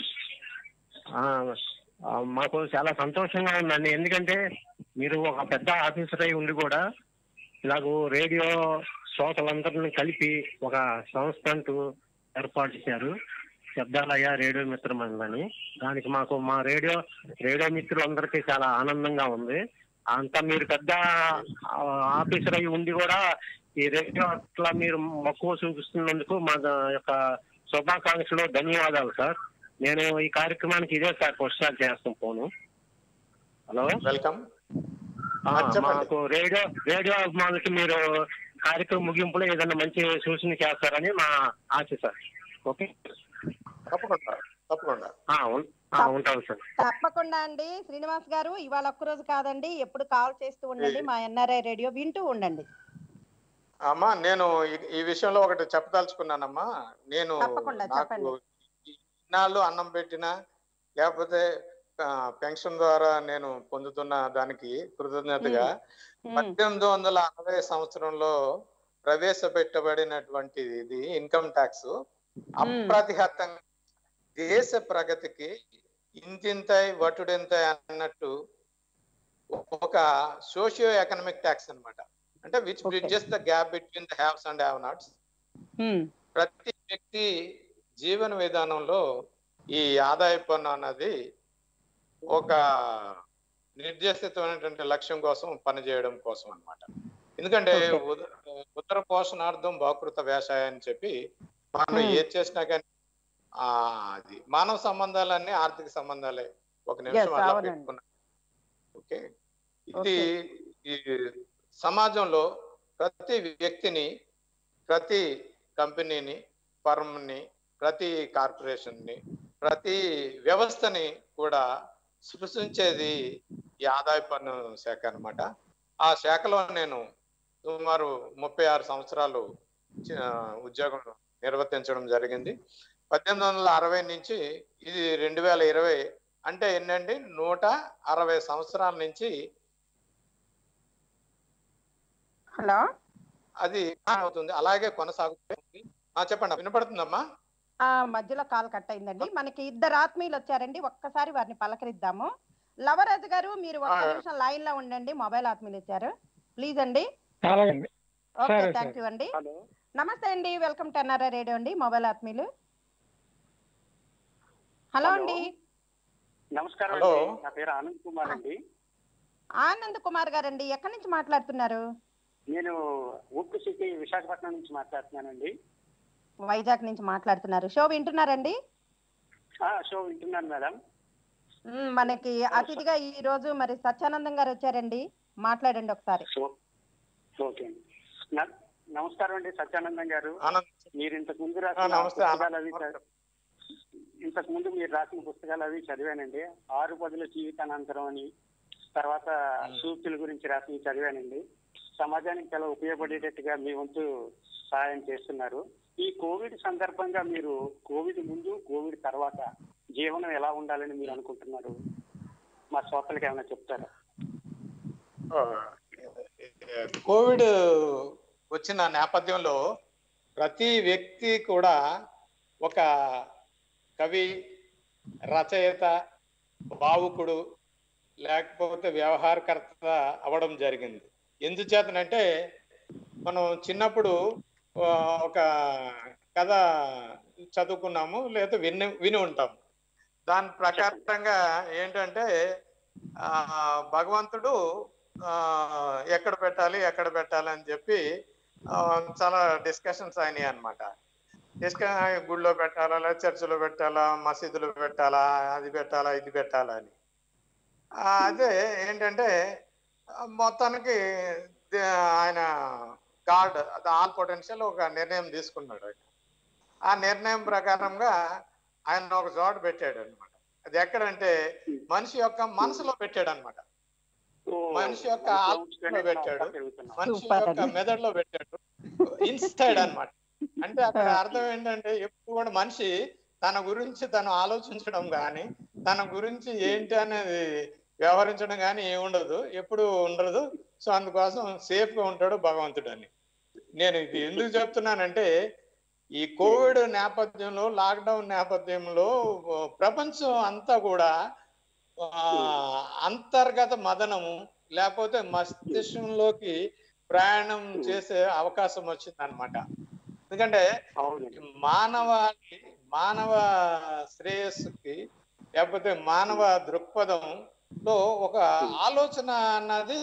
ఆ, ఆ, మాకు చాలా సంతోషంగా ఉందండి ఎందుకంటే మీరు ఒక పెద్ద ఆఫీసర్ అయి ఉండి కూడా ఇలాగూ రేడియో శ్రోతలందరిని కలిపి ఒక సంస్థ అంటూ ఏర్పాటు చేశారు శబ్దాలయ్య రేడియో మిత్రమందని దానికి మాకు మా రేడియో రేడియో మిత్రులందరికీ చాలా ఆనందంగా ఉంది అంత మీరు పెద్ద ఆ, ఆఫీసర్ అయి ఉండి కూడా ఈ రేడియో అట్లా మీరు మక్కువ చూపిస్తున్నందుకు మా యొక్క శుభాకాంక్షలు ధన్యవాదాలు సార్ నేను ఈ కార్యక్రమానికి ఇదే సార్ ఫస్ట్ సార్ చేస్తాం ఫోను హలో వెల్కమ్ ఆ, చెప్పండి. మాకు రేడియో రేడియో అభిమానులకి మీరు కార్యక్రమం ముగింపులో ఏదైనా మంచి సూచన చేస్తారని మా ఆశ సార్ ఓకే తప్పకుండా తప్పకుండా ఆ, ఉం- ఆ, ఉంటాను సార్ తప్పకుండా అండి శ్రీనివాస్ గారు ఇవాళ ఒక్క రోజు కాదండి ఎప్పుడు కాల్ చేస్తూ ఉండండి మా ఎన్ఆర్ఐ రేడియో వింటూ ఉండండి అమ్మా నేను ఈ- ఈ విషయంలో ఒకటి చెప్పదలుచుకున్నానమ్మా నేను తప్పకుండా, నాకు చెప్పండి. ఇన్నాళ్ళు అన్నం పెట్టినా లేకపోతే ఆ, పెన్షన్ ద్వారా నేను పొందుతున్న దానికి కృతజ్ఞతగా ఉమ్, పద్దెనిమిది వందల అరవై సంవత్సరంలో ప్రవేశపెట్టబడినటువంటి ఇది ఇన్కమ్ ట్యాక్స్ అప్రతిహతంగా దేశ ప్రగతికి ఇంతింతై వటుడింతై అన్నట్టు ఒక సోషియో ఎకనామిక్ ట్యాక్స్ అన్నమాట అంటే which Okay. Bridges the gap between the haves and have nots um, ప్రతి వ్యక్తి జీవన విధానంలో ఈ ఆదాయ పన్ను అన్నది ఒక నిర్దేశితమైనటువంటి లక్ష్యం కోసం పనిచేయడం కోసం అన్నమాట ఎందుకంటే Okay. ఉద- ఉత్తర పోషణార్థం బాకృత వేషాయ అని చెప్పి మనం Hmm. ఏది చేసినా కానీ ఆ అది మానవ సంబంధాలన్నీ ఆర్థిక సంబంధాలే ఒక నిమిషం Yes, అలా అవునండి. పెట్టుకున్నా ఓకే ఇది ఈ సమాజంలో ప్రతి వ్యక్తిని ప్రతి కంపెనీని ఫర్మ్ని ప్రతి కార్పొరేషన్ని ప్రతి వ్యవస్థని కూడా సృష్టించేది ఈ ఆదాయ పన్ను శాఖ అన్నమాట ఆ శాఖలో నేను సుమారు ముప్పై ఆరు సంవత్సరాలు ఆ, ఉద్యోగం నిర్వర్తించడం జరిగింది పద్దెనిమిది వందల అరవై నుంచి ఇది రెండు వేల ఇరవై అంటే ఏంటండి నూట అరవై సంవత్సరాల నుంచి హలో అది అవుతుంది అలాగే కొనసాగుతుంది ఆ, చెప్పండి వినపడుతుందమ్మా ఆ మధ్యలో కాల్ కట్ అయిందండి మనకి ఇద్దరు ఆత్మీయులు వచ్చారండి ఒక్కసారి వారిని పలకరిద్దాము లవరాజు గారు మీరు ఒక్క ఆ. నిమిషం లైన్ లో ఉండండి మొబైల్ ఆత్మీయులు వచ్చారు ప్లీజ్ అండి అలాగండి ఓకే సరే, థ్యాంక్ యూ అండి హలో నమస్తే అండి వెల్కమ్ టు ఎన్ఆర్ఐ రేడియో అండి మొబైల్ ఆత్మీయులు హలో హలో. అండి నమస్కారం హలో. అండి నా పేరు ఆనంద్ కుమార్ అండి ఆనంద్ కుమార్ గారండి ఎక్కడి నుంచి మాట్లాడుతున్నారు నేను ఉక్కు సిటీ విశాఖపట్నం నుంచి మాట్లాడుతున్నానండి వైజాగ్ నుంచి మాట్లాడుతున్నారు షో వింటున్నారండి ఆ, షో వింటున్నాను మేడం మ్, మనకి అతిథిగా ఈ రోజు మరి సత్యానందం గారు వచ్చారండి మాట్లాడండి ఒకసారి షో ఓకే అండి న- నమస్కారం అండి సత్యానందం గారు ఆనంద్ మీరు ఇంతకు ముందు ఆ, రాసిన నమస్తే పుస్తకాలు అవి ఆనంద్ చ- ఇంతకు ముందు మీరు రాసిన పుస్తకాలు అవి చదివానండి ఆరు పదుల జీవితానంతరం అని తర్వాత సూక్తుల గురించి రాసి చదివానండి సమాజానికి చాలా ఉపయోగపడేటట్టుగా మీ వంతు సహాయం చేస్తున్నారు ఈ కోవిడ్ సందర్భంగా మీరు కోవిడ్ ముందు కోవిడ్ తర్వాత జీవనం ఎలా ఉండాలని మీరు అనుకుంటున్నారు మా శ్రోతలకు ఏమైనా చెప్తారా కోవిడ్ వచ్చిన నేపథ్యంలో ప్రతి వ్యక్తి కూడా ఒక కవి రచయిత భావుకుడు లేకపోతే వ్యవహారకర్త అవ్వడం జరిగింది ఎందుచేతనంటే మనం చిన్నప్పుడు ఆ, ఒక కథ చదువుకున్నాము లేదా విని విని ఉంటాము దాని ప్రకారంగా ఏంటంటే ఆ భగవంతుడు ఆ ఎక్కడ పెట్టాలి ఎక్కడ పెట్టాలి అని చెప్పి ఆ, చాలా డిస్కషన్స్ అయినాయి అనమాట డిస్క గుడిలో పెట్టాలా లేదా చర్చిలో పెట్టాలా మసీదులో పెట్టాలా అది పెట్టాలా ఇది పెట్టాలా అని ఆ, అదే ఏంటంటే ఆ, మొత్తానికి దే- ఆయన గాడ్ ఆల్ పొటెన్షియల్ ఒక నిర్ణయం తీసుకున్నాడు ఆయన ఆ నిర్ణయం ప్రకారంగా ఆయన ఒక చోట పెట్టాడు అనమాట అది ఎక్కడంటే మనిషి యొక్క మనసులో పెట్టాడు అనమాట ఓ, మనిషి యొక్క ఆలోచనలో పెట్టాడు. పెరుగుతున్నాం. మనిషి Super యొక్క అండి. మెదడులో పెట్టాడు ఇన్సైడ్ అన్నమాట అంటే అక్కడ అర్థం ఏంటంటే ఎప్పుడు కూడా మనిషి తన గురించి తను ఆలోచించడం కానీ తన గురించి ఏంటి అనేది వ్యవహరించడం కానీ ఏమి ఉండదు ఎప్పుడు ఉండదు సో అందుకోసం సేఫ్ గా ఉంటాడు భగవంతుడు అని నేను ఇది ఎందుకు చెప్తున్నానంటే ఈ కోవిడ్ నేపథ్యంలో లాక్డౌన్ నేపథ్యంలో ప్రపంచం అంతా కూడా ఆ, అంతర్గత మదనము లేకపోతే మస్తిష్కంలోకి ప్రయాణం చేసే అవకాశం వచ్చింది అనమాట ఎందుకంటే అవునండి మానవ మానవ శ్రేయస్సుకి లేకపోతే మానవ దృక్పథంలో ఒక ఆలోచన అన్నది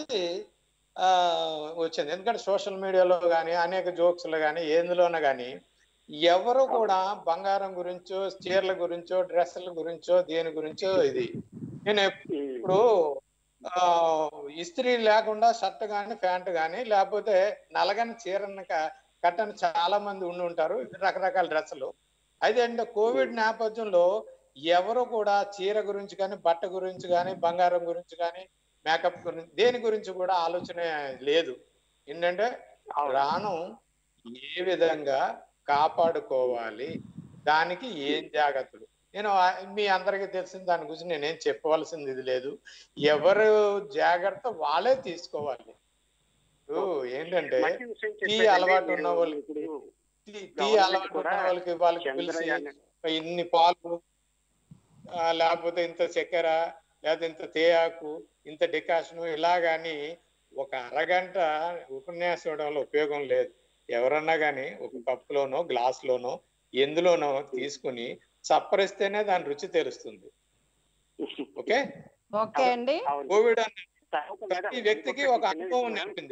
ఆ వచ్చింది ఎందుకంటే సోషల్ మీడియాలో కానీ అనేక జోక్స్లు కానీ ఎందులోనే కానీ ఎవరు కూడా బంగారం గురించో చీరల గురించో డ్రెస్సుల గురించో దేని గురించో ఇది నేను ఇప్పుడు ఆ ఇస్త్రీ లేకుండా షర్ట్ కానీ ప్యాంట్ కానీ లేకపోతే నలగని చీరని క- కట్టని చాలా మంది ఉండి ఉంటారు రకరకాల డ్రెస్సులు అయితే అంటే కోవిడ్ నేపథ్యంలో ఎవరు కూడా చీర గురించి కానీ బట్ట గురించి కానీ బంగారం గురించి కానీ మేకప్ గురించి దేని గురించి కూడా ఆలోచన లేదు ఏంటంటే ప్రాణం ఏ విధంగా కాపాడుకోవాలి దానికి ఏం జాగ్రత్తలు నేను ఆ- మీ అందరికీ తెలిసిన దాని గురించి నేనేం చెప్పవలసింది ఇది లేదు ఎవరు జాగ్రత్త వాళ్ళే తీసుకోవాలి ఇప్పుడు ఏంటంటే మంచి విషయం టీ చెప్పారండి. అలవాటు మీరు ఉన్న వాళ్ళకి ఇప్పుడు టీ టీ గవర్నమెంట్ అలవాటు కూడా ఉన్న వాళ్ళకి వాళ్ళకి పిలిచి చంద్రయాన్ ఇన్ని పాలు ఆ, లేకపోతే ఇంత చక్కెర లేకపోతే ఇంత తేయాకు ఇంత డికాషన్ ఇలాగాని ఒక అరగంట ఉపన్యాసం ఇవ్వడంలో ఉపయోగం లేదు ఎవరన్నా కానీ ఒక కప్పులోనో గ్లాసులోనో ఎందులోనో తీసుకుని చప్పరిస్తేనే దాని రుచి తెలుస్తుంది ఓకే ఓకే అండి అవును. కోవిడ్ అనే తర్వాత మేడం, ప్రతి వ్యక్తికి ఒక ఇంకొకటి అనుభవం చిన్న విషయం. నేర్పింది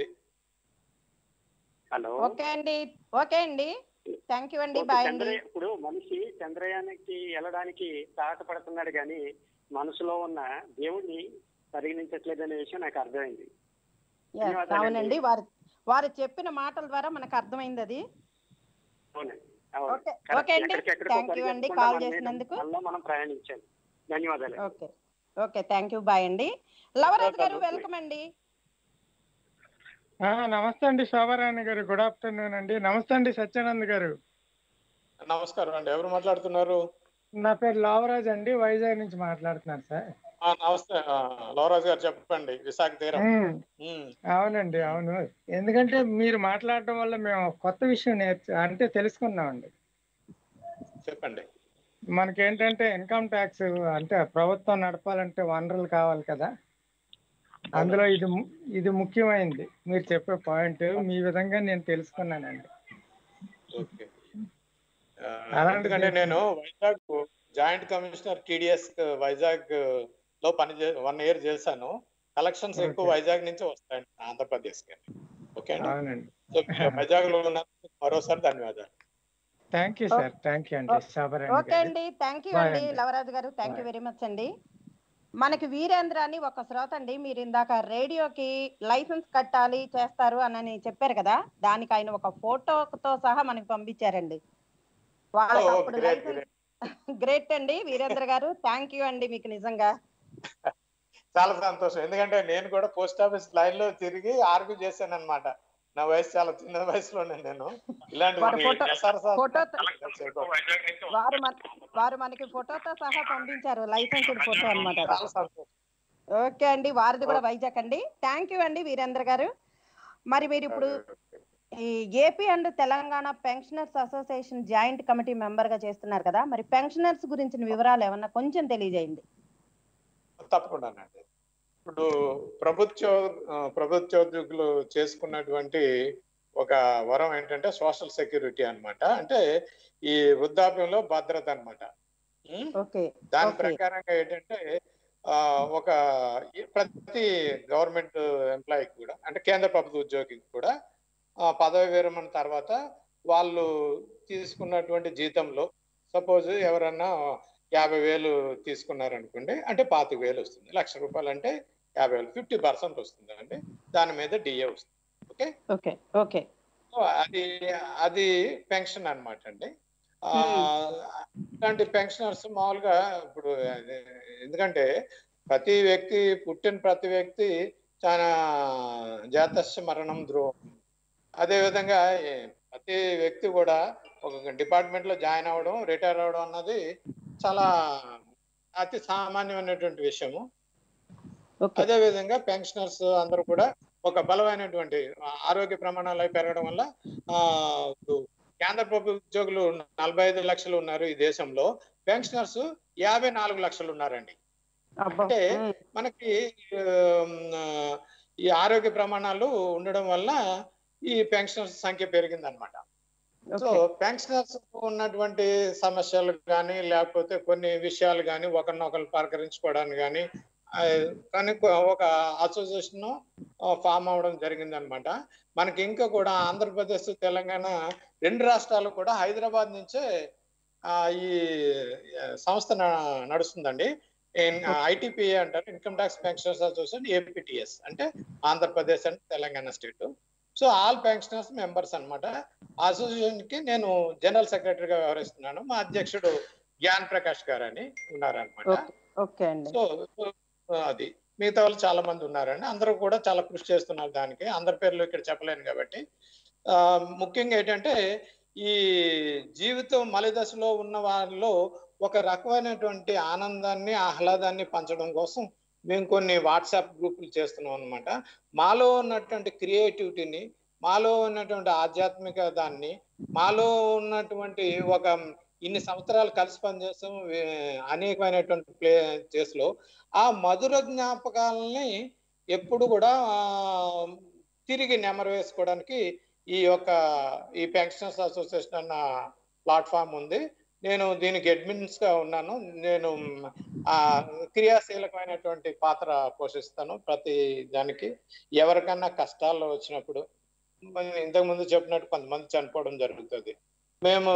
హలో ఓకే అండి ఓకే అండి థ్యాంక్ యూ అండి ఓకే, బాయ్ అండి చంద్రయ- ఇప్పుడు మనిషి చంద్రయానికి వెళ్ళడానికి తాటపడుతున్నాడు కానీ మనసులో ఉన్న దేవుడిని పరిగణించట్లేదనే విషయం నాకు అర్థమైంది Yes, ధన్యవాదాలండి. అవునండి వారు వారు చెప్పిన మాటల ద్వారా మనకు అర్థమైంది అది అవునండి అవును. Okay correct. ఓకే అండి ఎక్కడికెక్కడికో థ్యాంక్ యూ అండి పరిగెత్తకుండా కాల్ మన మీద చేసినందుకు మళ్ళా మనం ప్రయాణించాలి ధన్యవాదాలు okay okay thank you bye అండి లవరాజ్ గారు ఓకే. వెల్కమ్ అండి ఆ, నమస్తే అండి శోభారాణి గారు గుడ్ ఆఫ్టర్నూన్ అండి నమస్తే అండి సత్యానంద్ గారు నమస్కారం అండి ఎవరు మాట్లాడుతున్నారు నా పేరు లావరాజ్ అండి వైజాగ్ నుంచి మాట్లాడుతున్నాను సార్ ఆ, నమస్తే ఆ, లోరాజు గారు చెప్పండి విశాఖ తీరం ఉమ్, ఉమ్, అవునండి అవును ఎందుకంటే మీరు మాట్లాడడం వల్ల మేము కొత్త విషయం నేర్చు అంటే తెలుసుకున్నామండి చెప్పండి మనకేంటంటే ఇన్కమ్ ట్యాక్స్ అంటే ప్రభుత్వం నడపాలంటే వనరులు కావాలి కదా అందులో ఇది ము- ఇది ముఖ్యమైనది మీరు చెప్పే పాయింట్ మీ విధంగా నేను తెలుసుకున్నానండి ఓకే ఆ, అలాంటిది- ఎందుకంటే నేను Vizag joint commissioner TDS Vizag లో పని వన్ ఇయర్ చేశాను కలెక్షన్స్ ఎక్కువ Okay. వైజాగ్ నుంచి వస్తాయండి ఆంధ్రప్రదేశ్ కి ఓకే అండి అవునండి సో మీరు వైజాగ్ లో ఉన్నందుకు మరోసారి ధన్యవాదాలు thank you sir thank you అండి శోభరాణి ఓకే గారు అండి థ్యాంక్ యూ Bye అండి అండి. లవరాజు గారు thank you Bye. Very much అండి మనకి వీరేంద్ర అని ఒక శ్రోత అండి మీరు ఇందాక రేడియోకి లైసెన్స్ కట్టాలి చేస్తారు అని చెప్పారు కదా దానికి ఆయన ఒక ఫోటోతో సహా మనకి పంపించారండి వాళ్ళకి Oh, అప్పుడు great, లైసెన్స్ గ్రేట్ అండి వీరేంద్ర గారు థ్యాంక్ యూ అండి మీకు నిజంగా చాలా సంతోషం ఎందుకంటే నేను కూడా పోస్ట్ ఆఫీస్ లైన్ లో తిరిగి ఆర్గ్యూ చేశాను అనమాట నా వయసు చాలా చిన్న వయసులోనే నేను ఇలాంటి వారి photo- photo- వైజాగ్ నుంచి వారు మన వారు మనకి ఫోటోతో సహా పంపించారు లైసెన్స్ ఫోటో అన్నమాట అది. చాలా సంతోషం ఓకే అండి వారిది కూడా వైజాగ్ అండి థ్యాంక్ యూ అండి వీరేంద్ర గారు మరి మీరు ఇప్పుడు ఈ AP and Telangana pensioners association joint committee member గా చేస్తున్నారు కదా మరి పెన్షనర్స్ గురించిన వివరాలు ఏమన్నా కొంచెం తెలియజేయండి తప్పకుండానండి ఇప్పుడు ప్రభుత్వ ఆ, ప్రభుత్వోద్యోగులు చేసుకున్నటువంటి ఒక వరం ఏంటంటే సోషల్ సెక్యూరిటీ అన్నమాట అంటే ఈ వృద్ధాప్యంలో భద్రత అన్నమాట ఉం? ఓకే దాని ఓకే. ప్రకారంగా ఏంటంటే ఆ, ఒక ఈ- ప్రతి గవర్నమెంట్ ఎంప్లాయీకి కూడా అంటే కేంద్ర ప్రభుత్వ ఉద్యోగికి కూడా ఆ, పదవి విరమణ తర్వాత వాళ్ళు తీసుకున్నటువంటి జీతంలో సపోజ్ ఎవరన్నా యాభై వేలు తీసుకున్నారనుకోండి అంటే పాతిక వేలు వస్తుంది లక్ష రూపాయలు అంటే యాభై వేలు ఫిఫ్టీ పర్సెంట్ వస్తుంది అండి దాని మీద డిఏ వస్తుంది ఓకే ఓకే ఓకే సో అది అది పెన్షన్ అన్నమాట అండి ఆ, ఇలాంటి పెన్షనర్స్ మామూలుగా ఇప్పుడు అది ఎందుకంటే ప్రతి వ్యక్తి పుట్టిన ప్రతి వ్యక్తి చాలా జాతస్య మరణం ధ్రువం అదే విధంగా ఏ, ప్రతి వ్యక్తి కూడా ఒక డిపార్ట్మెంట్ లో జాయిన్ అవ్వడం రిటైర్ అవ్వడం అన్నది చాలా అతి సామాన్యమైనటువంటి విషయము ఓకే అదే విధంగా పెన్షనర్స్ అందరూ కూడా ఒక బలమైనటువంటి ఆరోగ్య ప్రమాణాలు అవి పెరగడం వల్ల ఆ ఇప్పుడు కేంద్ర ప్రభుత్వ ఉద్యోగులు నలభై ఐదు లక్షలు ఉన్నారు ఈ దేశంలో పెన్షనర్స్ యాభై నాలుగు లక్షలు ఉన్నారండి అబ్బా అంటే ఉమ్, మనకి ఉమ్, ఆ, ఈ ఆరోగ్య ప్రమాణాలు ఉండడం వల్ల ఈ పెన్షనర్స్ సంఖ్య పెరిగిందనమాట సో ఓకే పెన్షనర్స్ ఉన్నటువంటి సమస్యలు కానీ లేకపోతే కొన్ని విషయాలు కానీ ఒకరినొకరు పలకరించుకోవడానికి కానీ ఆ, కానీ కొ- ఒక అసోసియేషన్ ఫామ్ అవడం జరిగిందనమాట మనకి ఇంకా కూడా ఆంధ్రప్రదేశ్ తెలంగాణ రెండు రాష్ట్రాలు కూడా హైదరాబాద్ నుంచే ఆ, ఈ ఆ, సంస్థ న- నడుస్తుందండి ఐటీపీఏ అంటారు income tax pensioners association APTS అంటే Andhra Pradesh and Telangana state so all pensioners members అన్నమాట అసోసియేషన్ కి నేను జనరల్ సెక్రటరీగా వ్యవహరిస్తున్నాను మా అధ్యక్షుడు జ్ఞాన్ ప్రకాష్ గారు అని ఉన్నారనమాట ఓకే ఓకే అండి సో సో అది మిగతా వాళ్ళు చాలా మంది ఉన్నారండి అందరూ కూడా చాలా కృషి చేస్తున్నారు దానికి అందరి పేర్లు ఇక్కడ చెప్పలేను కాబట్టి ఆ, ముఖ్యంగా ఏంటంటే ఈ జీవితం మలిదశలో ఉన్న వాళ్ళలో ఒక రకమైనటువంటి ఆనందాన్ని ఆహ్లాదాన్ని పంచడం కోసం మేము కొన్ని వాట్సాప్ గ్రూపులు చేస్తున్నాం అనమాట మాలో ఉన్నటువంటి క్రియేటివిటీని మాలో ఉన్నటువంటి ఆధ్యాత్మిక దాన్ని మాలో ఉన్నటువంటి ఒక ఇన్ని సంవత్సరాలు కలిసి పనిచేస్తాం వే- అనేకమైనటువంటి ప్లే లో ఆ మధుర జ్ఞాపకాలని ఎప్పుడు కూడా ఆ, తిరిగి నెమరు వేసుకోవడానికి ఈ యొక్క ఈ పెన్షనర్స్ అసోసియేషన్ అన్న ప్లాట్ఫామ్ ఉంది నేను దీనికి అడ్మిన్స్ గా ఉన్నాను నేను ఆ క్రియాశీలకమైనటువంటి పాత్ర పోషిస్తాను ప్రతి దానికి ఎవరికన్నా కష్టాల్లో వచ్చినప్పుడు మరి ఇంతకు ముందు చెప్పినట్టు కొంతమంది చనిపోవడం జరుగుతుంది మేము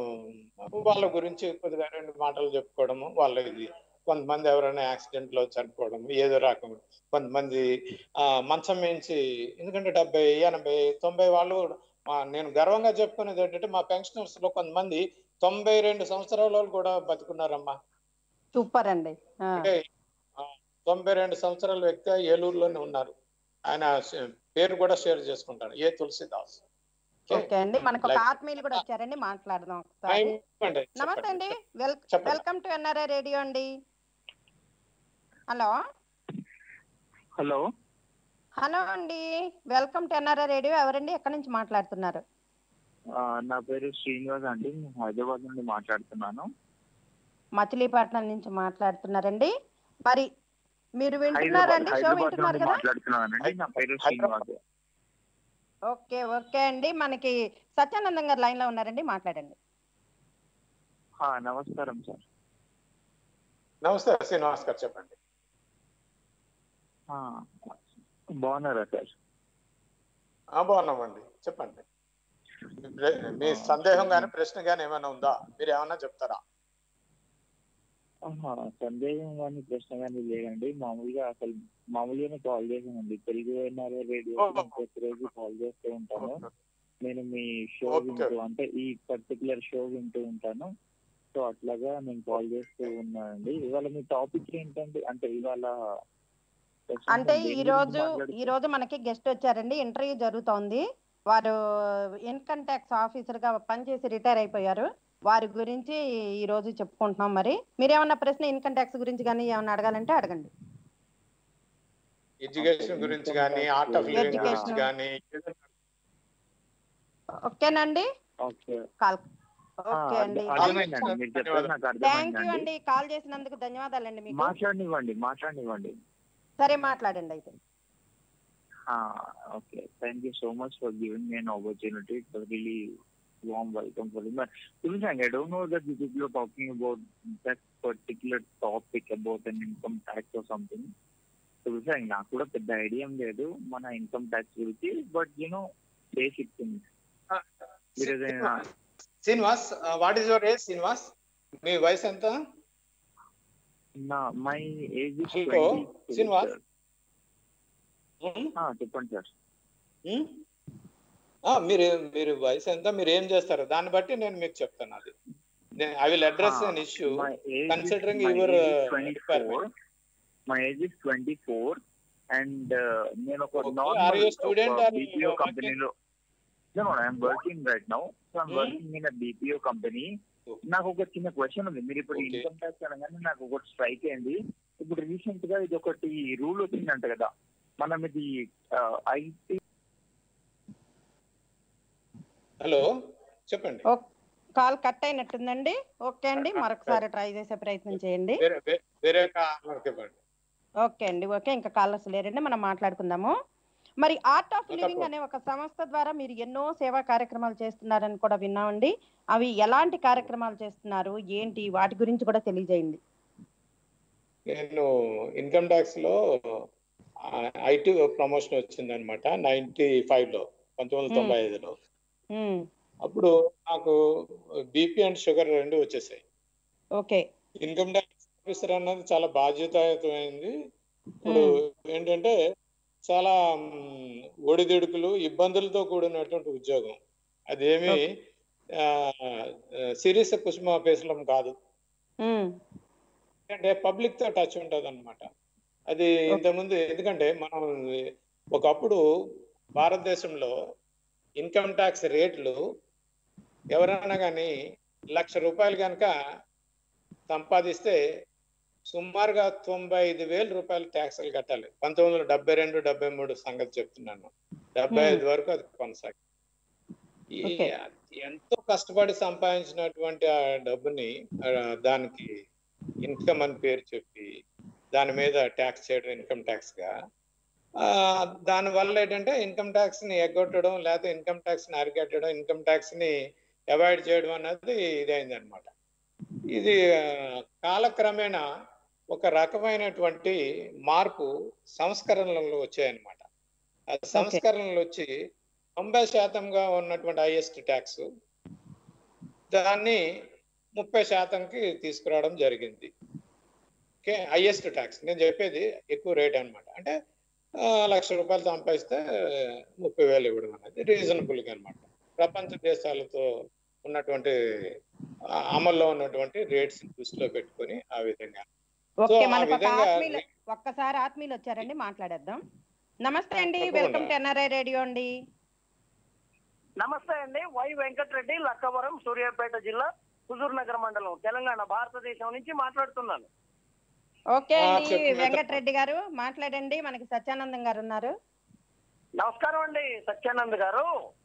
వాళ్ళ గురించి కొద్దిగా రెండు మాటలు చెప్పుకోవడము వాళ్ళ ఇది కొంతమంది ఎవరైనా యాక్సిడెంట్ లో చనిపోవడం ఏదో రకం కొంతమంది ఆ మంచం మించి ఎందుకంటే డెబ్బై ఎనభై తొంభై వాళ్ళు ఆ, నేను గర్వంగా చెప్పుకునేది ఏంటంటే మా పెన్షనర్స్ లో కొంతమంది తొంభై రెండు సంవత్సరాల వాళ్ళు కూడా బతుకున్నారమ్మా సూపర్ అండి ఆ, అంటే ఆ, తొంభై రెండు సంవత్సరాల వ్యక్తి ఏలూరులోనే ఉన్నారు ఆయన షే- పేరు కూడా షేర్ చేసుకుంటాను ఏ తులసిదాస్ ఓకే అండి మనకు ఒక Like- ఆత్మీయులు కూడా వచ్చారండి మాట్లాడదాం ఆ, ఒకసారి ఇవ్వండి, నమస్తే చెప్పండి. అండి వెల్ చెప్పండి. వెల్కమ్ టు ఎన్ఆర్ఐ రేడియో అండి హలో హలో హలో అండి వెల్కమ్ టు ఎన్ఆర్ఐ రేడియో ఎవరండి ఎక్కడి నుంచి మాట్లాడుతున్నారు ఆ, నా పేరు శ్రీనివాస్ అండి నేను హైదరాబాద్ నుండి మాట్లాడుతున్నాను మచిలీపట్నం నుంచి మాట్లాడుతున్నారండి మరి మీరు వింటున్నారండి షో హైదరాబాద్ వింటున్నారు నుండి కదా మాట్లాడుతున్నానండి నా పేరు శ్రీనివాస్ ఓకే ఓకే అండి మనకి సత్యానందం గారు లైన్ లో ఉన్నారండి మాట్లాడండి ఆ, నమస్కారం సార్ నమస్తే శ్రీనివాస్ గారు చెప్పండి ఆ, బాగున్నారా సార్ ఆ, బాగున్నామండి చెప్పండి మీ ప్ర- మీ సందేహం కానీ ప్రశ్న కానీ ఏమైనా ఉందా మీరు ఏమైనా చెప్తారా ఆహా, సందేహం కానీ ప్రశ్న కానీ లేదండి మామూలుగా అసలు మామూలుగానే కాల్ చేశానండి తెలుగు ఎన్ఆర్ఐ రేడియో ఓ. ప్రతిరోజు కాల్ చేస్తూ ఉంటాను నేను మీ షో ఓకే. వింటూ అంటే ఈ పర్టికులర్ షో వింటూ ఉంటాను సో అట్లాగా నేను కాల్ చేస్తూ ఉన్నానండి ఇవాళ మీ టాపిక్ ఏంటండి అంటే ఇవాళ అంటే దేని ఈ గురించి రోజు మాట్లాడుతూ- ఈ రోజు మనకి గెస్ట్ వచ్చారండి ఇంటర్వ్యూ జరుగుతోంది వారు ఇన్కమ్ ట్యాక్స్ ఆఫీసర్ గా పనిచేసి రిటైర్ అయిపోయారు వారి గురించి ఈ రోజు చెప్పుకుంటున్నాం మరి మీరేమన్నా ప్రశ్న ఇన్కమ్ ట్యాక్స్ గురించి కానీ ఏమన్నా అడగాలంటే అడగండి ఎడ్యుకేషన్ గురించి కానీ ఆర్ట్ ఆఫ్ లివింగ్ గురించి Education. కానీ ఓకేనండి ఓకే కాల్ ఆ, ఓకే అండి అర్థ- అర్థమైందండి మీరు చెప్పేది నాకు థ్యాంక్ యూ అర్థమైందండి అండి కాల్ చేసినందుకు ధన్యవాదాలండి మీకు మాట్లాడనివ్వండి మాట్లాడనివ్వండి సరే మాట్లాడండి అయితే okay thank you so much for giving me an opportunity it was really warm welcome for me. But to be frank, I don't know that you people are talking about that particular topic about an income tax or something. To be frank, నాకు కూడా పెద్ద ఐడియా ఏం లేదు మన ఇన్కమ్ ట్యాక్స్ గురించి బట్ యూనో బేసిక్ థింగ్స్ మీరు ఏదైనా Srinivas what is your age Srinivas మీ వయసు ఎంత నా మై ఏజ్ Hello, శ్రీనివాస్. చెప్పండి సార్ ఉమ్? ఆ, మీరు మీరు వయసు ఎంత మీరు ఏం చేస్తారు దాన్ని బట్టి నేను మీకు చెప్తాను అది I will address an issue My age considering is, my your, age is uh, 24. requirement. My age is 24 and uh, నేను ఒక Okay. Normal Are you a student or you BPO are కంపెనీలో No, no, I'm working right now. So I'm Hmm? working in a BPO company. Okay. నాకు ఒక చిన్న క్వశ్చన్ ఉంది మీరు ఇప్పుడు Okay. ఇన్కమ్ ట్యాక్స్ అనగానే నాకు ఒకటి స్ట్రైక్ అయింది ఇప్పుడు రీసెంట్ గా ఇది ఒకటి రూల్ వచ్చిందంట కదా మనం ఇది ఐటీ హలో చెప్పండి కాల్ కట్ అయినట్టుందండి ఓకే అండి మరొకసారి ట్రై చేసే ప్రయత్నం చేయండి వేరే వే- వేరే కారణాలకు ఇవ్వండి ఓకే అండి ఓకే ఇంకా కాలర్స్ లేరండి మనం మాట్లాడుకుందాము మరి ఆర్ట్ ఆఫ్ లివింగ్ తప్పకుండా. అనే ఒక సంస్థ ద్వారా మీరు ఎన్నో సేవా కార్యక్రమాలు చేస్తున్నారని కూడా విన్నామండి అవి ఎలాంటి కార్యక్రమాలు చేస్తున్నారు ఏంటి వాటి గురించి కూడా తెలియజేయండి నేను ఇన్కమ్ ట్యాక్స్ లో ఐటీ ప్రమోషన్ వచ్చింది అనమాట నైన్టీ ఫైవ్ లో పంతొమ్మిది వందల తొంభై ఐదులో ఉమ్, అప్పుడు నాకు బీపీ అండ్ షుగర్ రెండు వచ్చేసాయి ఓకే ఇన్కమ్ ట్యాక్స్ ఆఫీసర్ అన్నది చాలా బాధ్యతాయుతమైంది ఇప్పుడు ఏంటంటే చాలా మ్, ఒడిదుడుకులు ఇబ్బందులతో కూడినటువంటి ఉద్యోగం అదేమి సిరీస్ కుసుమ పేసలం కాదు ఉమ్, అంటే పబ్లిక్ తో టచ్ ఉంటది అనమాట అది ఇంతకుముందు ఎందుకంటే మనం ఒకప్పుడు భారతదేశంలో ఇన్కమ్ ట్యాక్స్ రేట్లు ఎవరైనా కానీ లక్ష రూపాయలు కనుక సంపాదిస్తే సుమారుగా తొంభై ఐదు వేల రూపాయలు ట్యాక్సులు కట్టాలి పంతొమ్మిది వందల డెబ్బై రెండు డెబ్బై మూడు సంగతి చెప్తున్నాను డెబ్బై ఐదు వరకు అది కొనసాగి ఈ Okay. ఎంతో కష్టపడి సంపాదించినటువంటి ఆ డబ్బుని ఆ, దానికి ఇన్కమ్ అని పేరు చెప్పి దాని మీద ట్యాక్స్ చేయడం ఇన్కమ్ ట్యాక్స్ గా ఆ, దాని వల్ల ఏంటంటే ఇన్కమ్ ట్యాక్స్ ని ఎగ్గొట్టడం లేకపోతే ఇన్కమ్ ట్యాక్స్ ని అరికట్టడం ఇన్కమ్ ట్యాక్స్ ని అవాయిడ్ చేయడం అనేది ఇదైంది అనమాట ఇది ఆ, కాలక్రమేణా ఒక రకమైనటువంటి మార్పు సంస్కరణలు వచ్చాయన్నమాట ఆ సంస్కరణలు వచ్చి తొంభై శాతంగా ఉన్నటువంటి హైయెస్ట్ ట్యాక్స్ దాన్ని ముప్పై శాతంకి తీసుకురావడం జరిగింది ఓకే హైయెస్ట్ ట్యాక్స్ నేను చెప్పేది ఎక్కువ రేట్ అన్నమాట అంటే ఆ, లక్ష రూపాయలు సంపాదిస్తే ముప్పై వేలు ఇవ్వడం అనేది రీజనబుల్గా అనమాట ప్రపంచ దేశాలతో ఉన్నటువంటి ఆ, అమల్లో ఉన్నటువంటి రేట్స్ దృష్టిలో పెట్టుకొని ఆ విధంగా ఓకే ఆ మనకు ఒక విధంగా ఆత్మీయులు ఒక్కసారి ఆత్మీయులు వచ్చారండి మాట్లాడేద్దాం నమస్తే అండి తప్పకుండా. వెల్కమ్ టు ఎన్ఆర్ఐ రేడియో అండి నమస్తే అండి వై వెంకటరెడ్డి లక్కవరం సూర్యాపేట జిల్లా హుజూర్ నగర్ మండలం తెలంగాణ భారతదేశం నుంచి మాట్లాడుతున్నాను ఓకే ఆ, అండి చెప్పండి. వెంకటరెడ్డి గారు మాట్లాడండి మనకి సత్యానందం గారు ఉన్నారు నమస్కారం అండి సత్యానంద్ గారు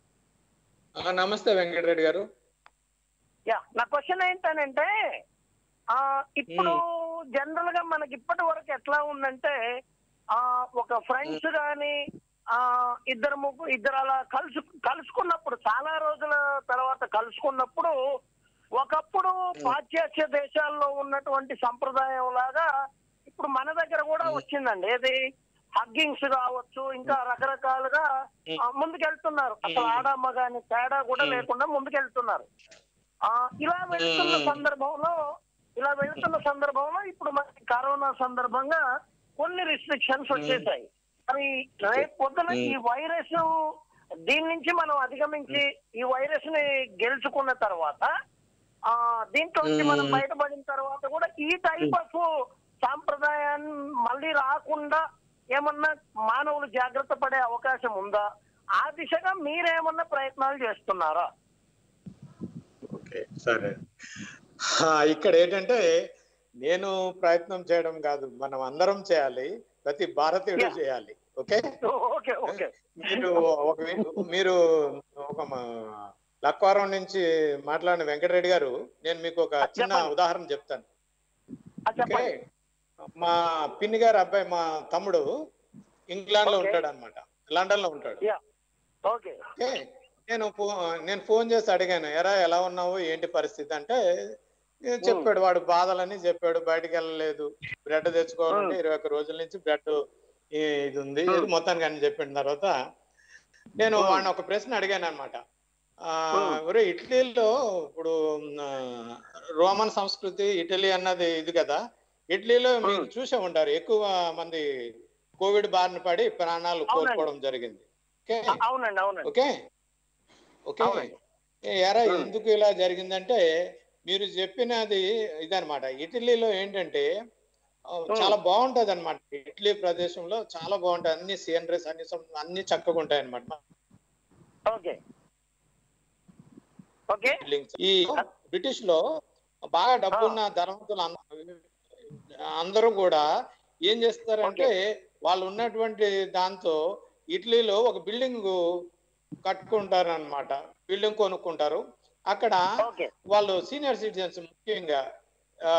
ఆ, నమస్తే వెంకటరెడ్డి గారు యా నా క్వశ్చన్ ఏంటనంటే ఆ ఇప్పుడు జనరల్ గా మనకి ఇప్పటి వరకు ఎట్లా ఉందంటే ఆ ఒక ఫ్రెండ్స్ గాని ఆ ఇద్దరు ముగ్గురు ఇద్దరు అలా కలుసు కలుసుకున్నప్పుడు చాలా రోజుల తర్వాత కలుసుకున్నప్పుడు ఒకప్పుడు పాశ్చాత్య దేశాల్లో ఉన్నటువంటి సంప్రదాయం లాగా ఇప్పుడు మన దగ్గర కూడా వచ్చిందండి ఏది హగ్గింగ్స్ కావచ్చు ఇంకా రకరకాలుగా ఆ, ముందుకెళ్తున్నారు అసలు ఆడ మగ అని తేడా కూడా లేకుండా ముందుకెళ్తున్నారు ఆ ఇలా వెళ్తున్న సందర్భంలో ఇలా వెళ్తున్న సందర్భంలో ఇప్పుడు మనకి కరోనా సందర్భంగా కొన్ని రిస్ట్రిక్షన్స్ వచ్చేసాయి మరి రేపు పొద్దున ఈ వైరస్ దీని నుంచి మనం అధిగమించి ఈ వైరస్ ని గెలుచుకున్న తర్వాత ఆ దీంట్లో నుంచి మనం బయటపడిన తర్వాత కూడా ఈ టైప్ ఆఫ్ సాంప్రదాయాన్ని మళ్ళీ రాకుండా ఏమన్నా మానవులు జాగ్రత్త పడే అవకాశం ఉందా ఆ దిశగా మీరేమన్నా ప్రయత్నాలు చేస్తున్నారా ఓకే సరే ఆ, ఇక్కడ ఏంటంటే నేను ప్రయత్నం చేయడం కాదు మనం అందరం చేయాలి ప్రతి భారతీయుడు Yeah. చేయాలి ఓకే ఓకే ఓకే మీరు ఒక వి- మీరు ఒక మా- లక్వారం నుంచి మాట్లాడిన వెంకటరెడ్డి గారు నేను మీకు ఒక చిన్న చెప్పండి. ఉదాహరణ చెప్తాను ఆ, ఓకే చెప్పండి మా పిన్ని గారు అబ్బాయి మా తమ్ముడు ఇంగ్లాండ్ లో Okay. ఉంటాడు అనమాట లండన్ లో ఉంటాడు యా ఓకే ఓకే నేను ఫో- నేను ఫోన్ చేసి అడిగాను ఎరా ఎలా ఉన్నావు ఏంటి పరిస్థితి అంటే ఏ చెప్పాడు వాడు బాధలని చెప్పాడు బయటికి వెళ్ళలేదు బ్రెడ్ తెచ్చుకోవాలంటే ఇరవై ఒక్క రోజుల నుంచి బ్రెడ్ ఇది ఉంది ఇది మొత్తానికి అని చెప్పిన తర్వాత నేను వాడిని ఒక ప్రశ్న అడిగాను అనమాట ఒరే ఇటలీలో ఇప్పుడు ఆ, రోమన్ సంస్కృతి ఇటలీ అన్నది ఇది కదా ఇటలీలో మీరు చూసే ఉంటారు ఎక్కువ మంది కోవిడ్ బారిన పడి ప్రాణాలు అవునండి. కోల్పోవడం జరిగింది ఓకే అవునండి అవునండి ఓకే ఓకే అవునండి. ఏ, ఎరా ఎందుకు ఇలా జరిగిందంటే మీరు చెప్పినది ఇదనమాట ఇటలీలో ఏంటంటే ఆ, చాలా బాగుంటది అనమాట ఇటలీ ప్రదేశంలో చాలా బాగుంటది అన్ని సీనరీస్ అన్ని సం- అన్ని చక్కగా ఉంటాయి అనమాట ఓకే ఓకే ఈ బ్రిటిష్ లో బాగా డబ్బున్న ధనవంతులు అంద- అందరూ కూడా ఏం చేస్తారంటే వాళ్ళు ఉన్నటువంటి దాంతో ఇటలీలో ఒక బిల్డింగ్ కట్టుకుంటారు అనమాట బిల్డింగ్ కొనుక్కుంటారు అక్కడ ఓకే వాళ్ళు సీనియర్ సిటిజన్స్ ముఖ్యంగా ఆ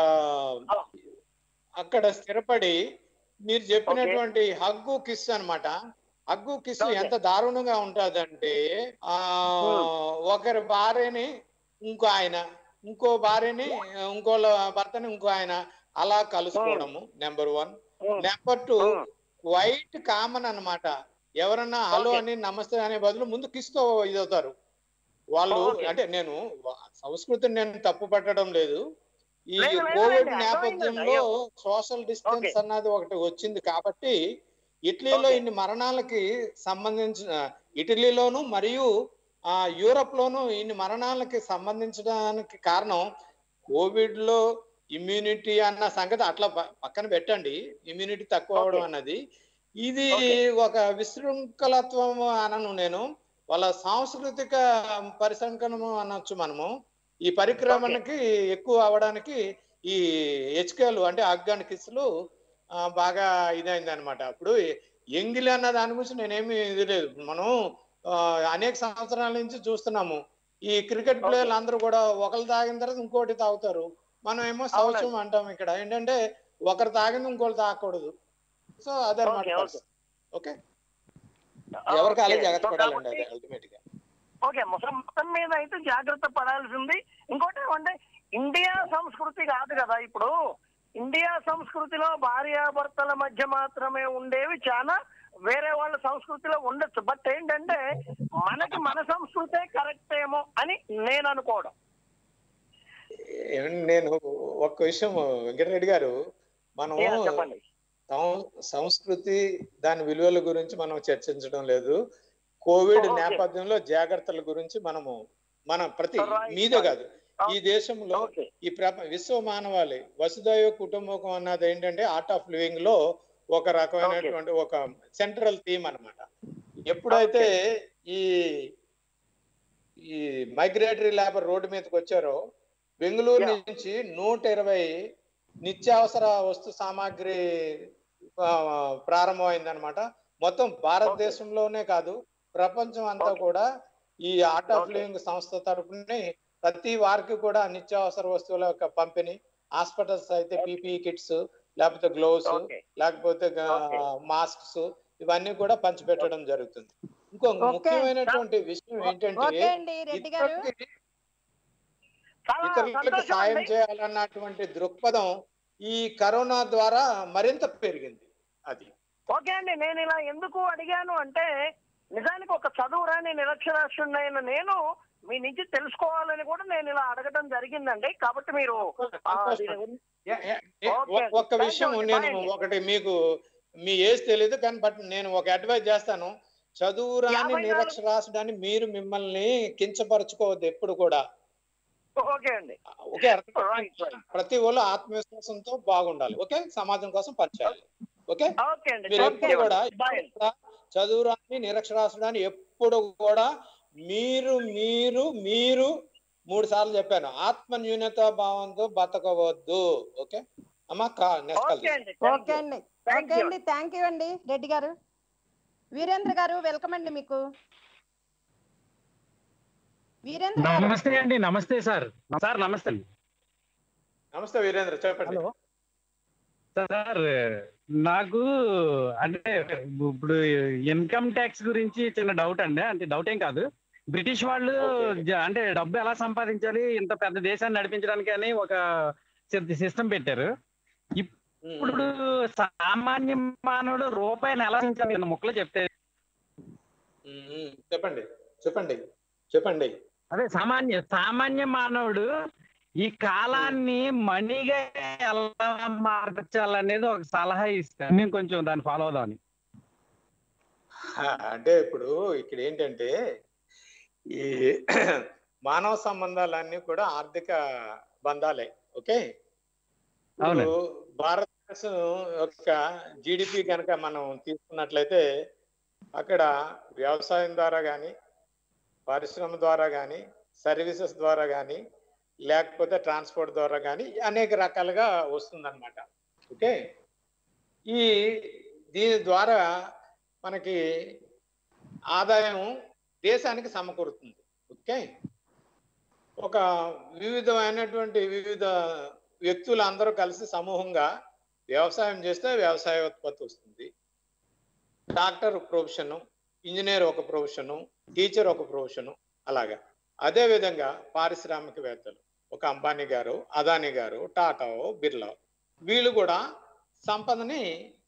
అక్కడ స్థిరపడి మీరు చెప్పినటువంటి హగ్గు కిస్ అన్నమాట హగ్గు కిస్ Okay. ఎంత దారుణంగా ఉంటదంటే ఆ ఒకరి భార్యని ఇంకో ఆయన ఇంకో భార్యని ఇంకో భర్తని ఇంకో ఆయన అలా కలుసుకోవడము నెంబర్ వన్ నెంబర్ టూ వైట్ కామన్ అన్నమాట ఎవరన్నా హలో Okay. అని నమస్తే అనే బదులు ముందు కిస్తో ఇదవుతారు వాళ్ళు Okay. అంటే నేను సంస్కృతిని నేను తప్పు పట్టడం లేదు ఈ లేదు, లేదు, కోవిడ్ లేదు, నేపథ్యంలో అర్థమైందండి. Social distance Okay. అన్నది ఒకటి వచ్చింది కాబట్టి ఇటలీలో Okay. ఇన్ని మరణాలకి సంబంధించిన ఇటలీలోను మరియు ఆ యూరప్ లోను ఇన్ని మరణాలకి సంబంధించడానికి కారణం కోవిడ్ లో ఇమ్యూనిటీ అన్న సంగతి అట్లా ప- పక్కన పెట్టండి ఇమ్యూనిటీ తక్కువ అవడం Okay. అన్నది ఇది Okay. ఒక విశృంఖలత్వం అనను నేను వాళ్ళ సాంస్కృతిక పరిసంకలనం అనొచ్చు మనము ఈ పరిక్రమణకి ఎక్కువ అవడానికి ఈ హెచ్కేలు అంటే ఆఫ్ఘన్ కిస్లు ఆ, బాగా ఇదైంది అనమాట అప్పుడు ఎంగిలి అన్న దాని గురించి నేనేమి ఇది లేదు మనం ఆ, అనేక సంవత్సరాల నుంచి చూస్తున్నాము ఈ క్రికెట్ ప్లేయర్లు అందరూ కూడా ఒకరు తాగిన తర్వాత ఇంకోటి తాగుతారు మనం ఏమో శౌచం అంటాం ఇక్కడ ఏంటంటే ఒకరు తాగింది ఇంకోటి తాగకూడదు సో అదనమాట Okay, okay. ఓకే ఎవరికి అలా Okay. జాగ్రత్త So పడాలండి కాబట్టి- అది అల్టిమేట్ గా ఓకే మొత్తం మొత్తం మీద అయితే జాగ్రత్త పడాల్సింది ఇంకోటి ఏమంటే ఇండియా సంస్కృతి కాదు కదా ఇప్పుడు ఇండియా సంస్కృతిలో భార్యాభర్తల మధ్య మాత్రమే ఉండేవి చాలా వేరే వాళ్ళ సంస్కృతిలో ఉండొచ్చు బట్ ఏంటంటే మనకి మన సంస్కృతే కరెక్ట్ ఏమో అని నేను అనుకోవడం ఏమండి, నేను ఒక్క విషయం వెంకటరెడ్డి గారు మనం Yeah, చెప్పండి సం- సంస్కృతి దాని విలువల గురించి మనం చర్చించడం లేదు కోవిడ్ Okay. నేపథ్యంలో జాగ్రత్తల గురించి మనము మన ప్రతి Right, మీదే right. కాదు ఈ దేశంలో Okay. ఈ ప్రప విశ్వ మానవాళి వసుదైవ కుటుంబకం అన్నది ఏంటంటే ఆర్ట్ ఆఫ్ లివింగ్ లో ఒక రకమైనటువంటి ఒక సెంట్రల్ థీమ్ అన్నమాట ఎప్పుడైతే ఈ ఈ మైగ్రేటరీ లేబర్ రోడ్డు మీదకి వచ్చారో బెంగళూరు Yeah. నుంచి నూట ఇరవై నిత్యావసర వస్తు సామాగ్రి ఆ, ప్రారంభమైందనమాట మొత్తం భారతదేశంలోనే కాదు ప్రపంచం అంతా కూడా ఈ ఆర్ట్ ఆఫ్ లివింగ్ సంస్థ తరపుని ప్రతి వారికి కూడా నిత్యావసర వస్తువుల యొక్క పంపిణీ హాస్పిటల్స్ అయితే పీపీఈ కిట్స్ లేకపోతే గ్లోవ్స్ లేకపోతే మాస్క్స్ ఇవన్నీ కూడా పంచిపెట్టడం జరుగుతుంది ఇంకో Okay. ముఖ్యమైనటువంటి విషయం ఏంటంటే ఓకే అండి రెడ్డి గారు ఇతరులకి చాలా ఇతరులకు సంతోషం సాయం అండి. చేయాలన్నటువంటి దృక్పథం ఈ కరోనా ద్వారా మరింత పెరిగింది అది ఓకే అండి నేను ఇలా ఎందుకు అడిగాను అంటే నిజానికి ఒక చదువు రాని నిరక్షరాస్యుడైన నేను మీ నుంచి తెలుసుకోవాలని కూడా నేను ఇలా అడగడం జరిగిందండి కాబట్టి మీరు ఆ, దీని గురించి- ఏ- ఏ- ఏ- Okay. ఒ- ఒక్క Thank విషయం you అండి. నేను Bye అండి. ఒకటి మీకు మీ ఏజ్ తెలియదు కానీ బట్ నేను ఒక అడ్వైజ్ చేస్తాను చదువు రాని యాభై నాలుగు- నిరక్షరాస్యుడని మీరు మిమ్మల్ని కించపరచుకోవద్దు ఎప్పుడు కూడా ఓకే అండి ఓకే రైట్ రైట్ ప్రతి వాళ్ళు ఆత్మవిశ్వాసంతో బాగుండాలి ఓకే సమాజం కోసం పనిచేయాలి ఓకే ఓకే అండి మీరు థ్యాంక్ ఎప్పుడు యూ కూడా బాయ్ ఎప్పుడు కూడా చదువు రాని నిరక్షరాస్యుడని ఎప్పుడు కూడా మీరు మీరు మీరు మూడు సార్లు చెప్పాను ఆత్మ న్యూనత భావంతో బతకవద్దు ఓకే అమ్మా కా నెక్స్ట్ ఓకే అండి ఓకే అండి Thank ఓకే you. అండి థ్యాంక్ యూ అండి రెడ్డి గారు వీరేంద్ర గారు వెల్కమ్ అండి మీకు వీరేంద్ర గారు నమస్తే అండి నమస్తే సార్ సార్ నమస్తే అండి నమస్తే వీరేంద్ర చెప్పండి హలో సార్ నాకు అంటే ఇప్పుడు ఇన్కమ్ ట్యాక్స్ గురించి చిన్న డౌట్ అండి అంటే డౌట్ ఏం కాదు బ్రిటిష్ వాళ్ళు Okay. జ- అంటే డబ్బు ఎలా సంపాదించాలి ఇంత పెద్ద దేశాన్ని నడిపించడానికి అని ఒక సిస్టమ్ పెట్టారు ఇప్పుడు సామాన్య మానవుడు రూపాయిని ఎలా సంపాదించాలి అన్న ముక్కలు చెప్తే ఉమ్, ఉమ్, చెప్పండి చెప్పండి చెప్పండి అదే సామాన్య సామాన్య మానవుడు ఈ కాలాన్ని మనీగా ఎలా మార్చాలనేది ఒక సలహా ఇస్తాను నేను కొంచెం దాన్ని ఫాలో అవుదామని ఆ, అంటే ఇప్పుడు ఇక్కడ ఏంటంటే ఈ మానవ సంబంధాలన్నీ కూడా ఆర్థిక బంధాలే ఓకే ఇప్పుడు అవునండి. భారతదేశం యొక్క జిడిపి కనుక మనం తీసుకున్నట్లయితే అక్కడ వ్యవసాయం ద్వారా కానీ పరిశ్రమ ద్వారా కానీ సర్వీసెస్ ద్వారా కానీ లేకపోతే ట్రాన్స్పోర్ట్ ద్వారా కానీ అనేక రకాలుగా వస్తుందన్నమాట ఓకే ఈ దీని ద్వారా మనకి ఆదాయం దేశానికి సమకూరుతుంది ఓకే ఒక వివిధమైనటువంటి వివిధ వ్యక్తులు అందరూ కలిసి సమూహంగా వ్యవసాయం చేస్తే వ్యవసాయ ఉత్పత్తి వస్తుంది డాక్టర్ ప్రొఫెషను ఇంజనీర్ ఒక ప్రొఫెషను టీచర్ ఒక ప్రొఫెషను అలాగా అదే విధంగా పారిశ్రామికవేత్తలు ఒక అంబానీ గారు అదానీ గారు టాటా బిర్లా వీళ్ళు కూడా సంపదని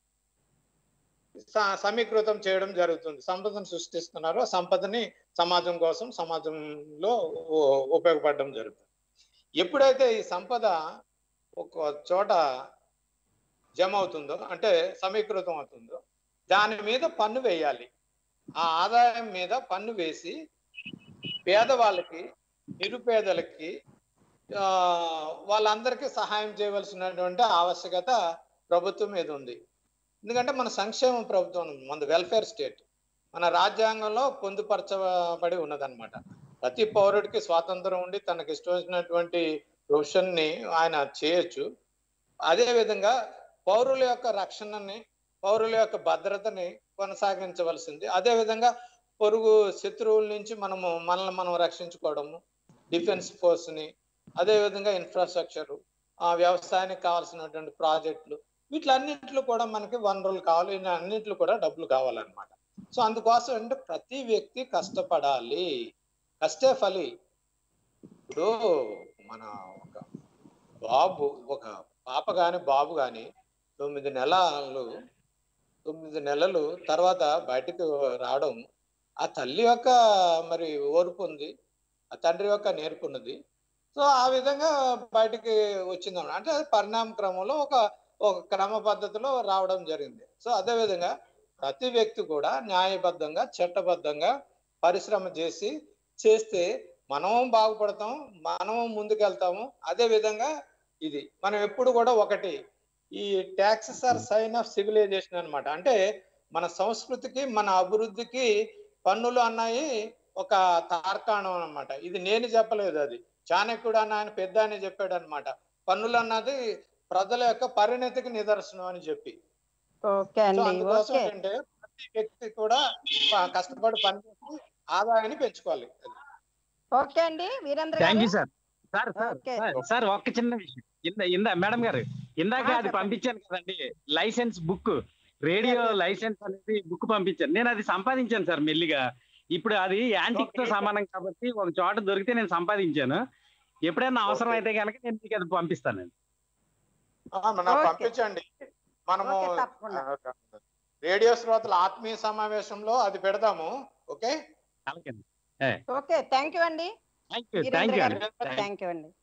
స- సమీకృతం చేయడం జరుగుతుంది సంపదను సృష్టిస్తున్నారు ఆ సంపదని సమాజం కోసం సమాజంలో ఉ- ఉపయోగపడడం జరుగుతుంది ఎప్పుడైతే ఈ సంపద ఒక చోట జమ అవుతుందో అంటే సమీకృతం అవుతుందో దాని మీద పన్ను వేయాలి ఆ ఆదాయం మీద పన్ను వేసి పేదవాళ్ళకి నిరుపేదలకి ఆ, వాళ్ళందరికీ సహాయం చేయవలసినటువంటి ఆవశ్యకత ప్రభుత్వం మీద ఉంది ఎందుకంటే మన సంక్షేమ ప్రభుత్వం మన వెల్ఫేర్ స్టేట్ మన రాజ్యాంగంలో పొందుపరచబడి ఉన్నదన్నమాట ప్రతి పౌరుడికి స్వాతంత్రం ఉండి తనకి ఇష్టం వచ్చినటువంటి ప్రొఫెషన్ ని ఆయన చేయొచ్చు అదే విధంగా పౌరుల యొక్క రక్షణని పౌరుల యొక్క భద్రతని కొనసాగించవలసింది అదే విధంగా పొరుగు శత్రువుల నుంచి మనము మనల్ని మనం రక్షించుకోవడము డిఫెన్స్ ఫోర్స్ ని అదే విధంగా ఇన్ఫ్రాస్ట్రక్చర్ ఆ వ్యవసాయానికి కావాల్సినటువంటి ప్రాజెక్టులు వీటిలన్నింటిలో కూడా మనకి వనరులు కావాలి ఇన్ని అన్నింటిలో కూడా డబ్బులు కావాలన్నమాట సో అందుకోసం అంటే ప్రతి వ్యక్తి కష్టపడాలి కష్టే ఫలి ఇప్పుడు మన ఒక బాబు ఒక పాప గాని బాబు గాని తొమ్మిది నెలలు తొమ్మిది నెలలు తర్వాత బయటకు రావడం ఆ తల్లి యొక్క మరి ఓర్పు ఉంది ఆ తండ్రి యొక్క నేర్పు ఉన్నది సో ఆ విధంగా బయటికి వచ్చింది అన్నమాట. అంటే అది పరిణామ క్రమంలో ఒక ఒక క్రమ పద్ధతిలో రావడం జరిగింది సో అదే విధంగా ప్రతి వ్యక్తి కూడా న్యాయబద్ధంగా చట్టబద్ధంగా పరిశ్రమ చేసి చేస్తే మనము బాగుపడతాం మనము ముందుకెళ్తాము అదే విధంగా ఇది మనం ఎప్పుడు కూడా ఒకటి ఈ taxes are sign of civilization అన్నమాట అంటే మన సంస్కృతికి మన అభివృద్ధికి పన్నులు అన్నాయి ఒక తార్కాణం అన్నమాట ఇది నేను చెప్పలేదు అది చాణక్యుడు అన్న ఆయన పెద్ద అని చెప్పాడు అనమాట పన్నులు అన్నది ప్రజల యొక్క పరిణతికి నిదర్శనం అని చెప్పి ఓకే సో అండి అందుకోసం ఓకే ఏంటంటే ప్రతి వ్యక్తి కూడా ప- కష్టపడి పనిచేసి ఆదాయాన్ని పెంచుకోవాలి ఓకే అండి వీరేంద్ర థ్యాంక్ యూ గారు sir sir sir okay. Sir, sir ఒక్క చిన్న విషయం ఇంద ఇందా మేడం గారు ఇందాక ఆ, అది చెప్పండి. పంపించాను కదండి license book radio Yes, yes. License అనేది బుక్ పంపించాను నేను అది సంపాదించాను సార్ మెల్లిగా ఇప్పుడు అది యాంటిక్ తో Okay. సమానం కాబట్టి ఒక చోట దొరికితే నేను సంపాదించాను ఎప్పుడైనా అవసరం Okay. అయితే కనుక నేను మీకు అది పంపిస్తాను ఆ, నాకు ఓకే. పంపించండి మనము ఓకే, తప్పకుండా. ఆ, రేడియో శ్రోతల ఆత్మీయ సమావేశంలో అది పెడదాము ఓకే అలాగే ఓకే థ్యాంక్ యూ అండి thank you thank Veerendra you గారు అండి థ్యాంక్ యూ అండి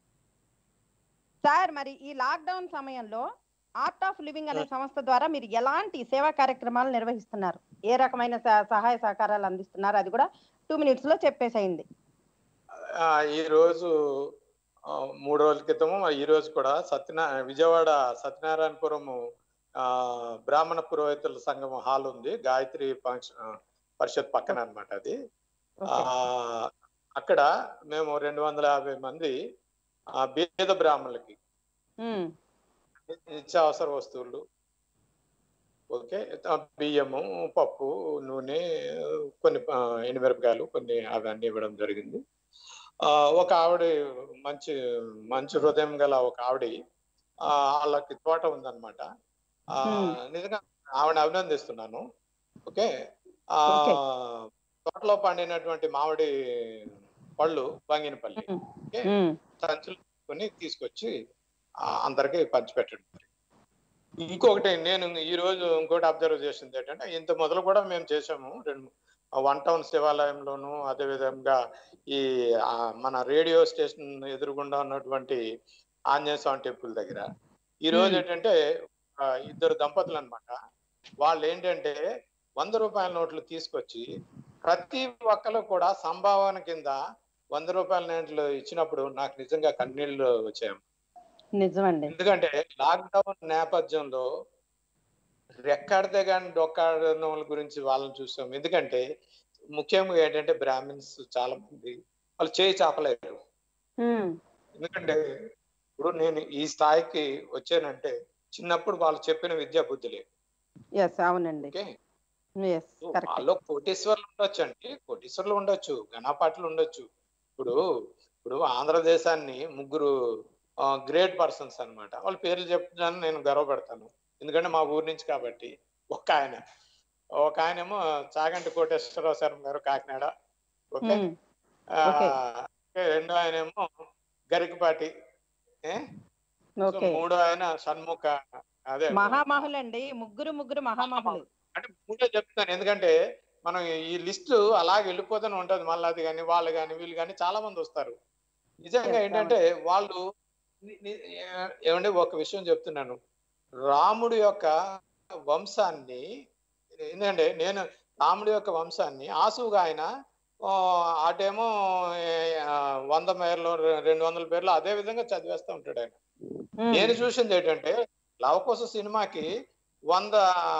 సార్ మరి ఈ లాక్డౌన్ సమయంలో ఆర్ట్ ఆఫ్ లివింగ్ అనే సంస్థ ద్వారా మీరు ఎలాంటి సేవా కార్యక్రమాలు నిర్వహిస్తున్నారు ఏ రకమైన సహ- సహాయ సహకారాలు అందిస్తున్నారు అది కూడా టూ మినిట్స్ లో చెప్పేసేయండి ఆ, ఈ రోజు ఆ, మూడు రోజుల క్రితము మరి ఈ రోజు కూడా సత్యనా విజయవాడ సత్యనారాయణపురము ఆ, బ్రాహ్మణ పురోహితుల సంఘం హాల్ ఉంది గాయత్రి ఫంక్షన్ ఆ, పరిషత్ పక్కన అన్నమాట అది ఆ, అక్కడ మేము రెండు వందల యాభై మంది ఆ, బీద బ్రాహ్మణులకి ఉమ్, నిత్యావసర వస్తువులు ఓకే ఆ, బియ్యము పప్పు నూనె కొన్ని ఆ, ఎండుమిరపకాయలు కొన్ని అవన్నీ ఇవ్వడం జరిగింది ఆ, ఒక ఆవిడ మంచి మంచి హృదయం గల ఒక ఆవిడ ఆ, వాళ్ళకి తోట ఉందన్నమాట ఆ, Hmm. నిజంగా ఆవిడ అభినందిస్తున్నాను ఓకే ఆ Okay. తోటలో పండినటువంటి మామిడి పళ్ళు బంగినపల్లి ఉమ్, ఓకే ఉమ్, సంచులు కొని తీసుకొచ్చి ఆ, అందరికీ పంచిపెట్టండి ఇంకొకటి నేను ఈ రోజు ఇంకోటి అబ్జర్వ్ చేసింది ఏంటంటే ఇంత మొదలు కూడా మేము చేసాము రెండు వన్ టౌన్ శివాలయంలోను అదే విధంగా ఈ ఆ, మన రేడియో స్టేషన్ ఎదురుగుండా ఉన్నటువంటి ఆంజనేయ స్వామి టెంపుల్ దగ్గర ఈ రోజు Hmm. ఏంటంటే ఆ, ఇద్దరు దంపతులు అన్నమాట వాళ్ళు ఏంటంటే వంద రూపాయల నోట్లు తీసుకొచ్చి ప్రతి ఒక్కరు కూడా సంభావన కింద వంద రూపాయల నోట్లు ఇచ్చినప్పుడు నాకు నిజంగా కన్నీళ్లు వచ్చాయి నిజమండి ఎందుకంటే లాక్డౌన్ నేపథ్యంలో రెక్కాడితే కానీ డొక్కాడిన వాళ్ళ గురించి వాళ్ళని చూసాం ఎందుకంటే ముఖ్యంగా ఏంటంటే బ్రాహ్మిన్స్ చాలా మంది వాళ్ళు చేయి చాపలేరు ఉమ్, ఎందుకంటే ఇప్పుడు నేను ఈ స్థాయికి వచ్చానంటే చిన్నప్పుడు వాళ్ళు చెప్పిన విద్యా బుద్ధులే ఎస్ అవునండి ఓకే ఎస్ కరెక్ట్ వాళ్ళు కోటీశ్వర్లు ఉండొచ్చు అండి కోటీశ్వర్లు ఉండొచ్చు ఘనాపాట్లు ఉండొచ్చు ఇప్పుడు ఇప్పుడు ఆంధ్రదేశాన్ని ముగ్గురు గ్రేట్ పర్సన్స్ అన్నమాట వాళ్ళ పేర్లు చెప్తాను నేను గర్వపడతాను ఎందుకంటే మా ఊరి నుంచి కాబట్టి ఒక ఆయన ఒక ఆయనేమో చాగంటి కోటేశ్వరరావు శర్మ గారు కాకినాడ ఓకే ఉమ్, ఆ, ఓకే. రెండో ఆయనేమో గరికపాటి ఏ? సో ఓకే మూడో ఆయన షణ్ముఖ అదే మహామహులండి ముగ్గురు ముగ్గురు మహామహులు అంటే మూడే చెప్తాను ఎందుకంటే మనం ఈ లిస్ట్ అలాగే వెళ్ళిపోతూనే ఉంటది మళ్ళీ అది కానీ వాళ్ళు కానీ వీళ్ళు కానీ చాలా మంది వస్తారు నిజంగా Yes, ఏంటంటే వాళ్ళు ని- ని- ఏ- ఏమంటే ఒక విషయం చెప్తున్నాను రాముడి యొక్క వంశాన్ని ఎందుకంటే నేను రాముడి యొక్క వంశాన్ని ఆసుగా ఆయన ఆ, అటేమో ఏ, ఆ, వంద పేర్లు రెండు వందల పేర్లు అదే విధంగా చదివేస్తూ ఉంటాడు ఆయన ఉమ్, నేను చూసింది ఏంటంటే లవకోస సినిమాకి వంద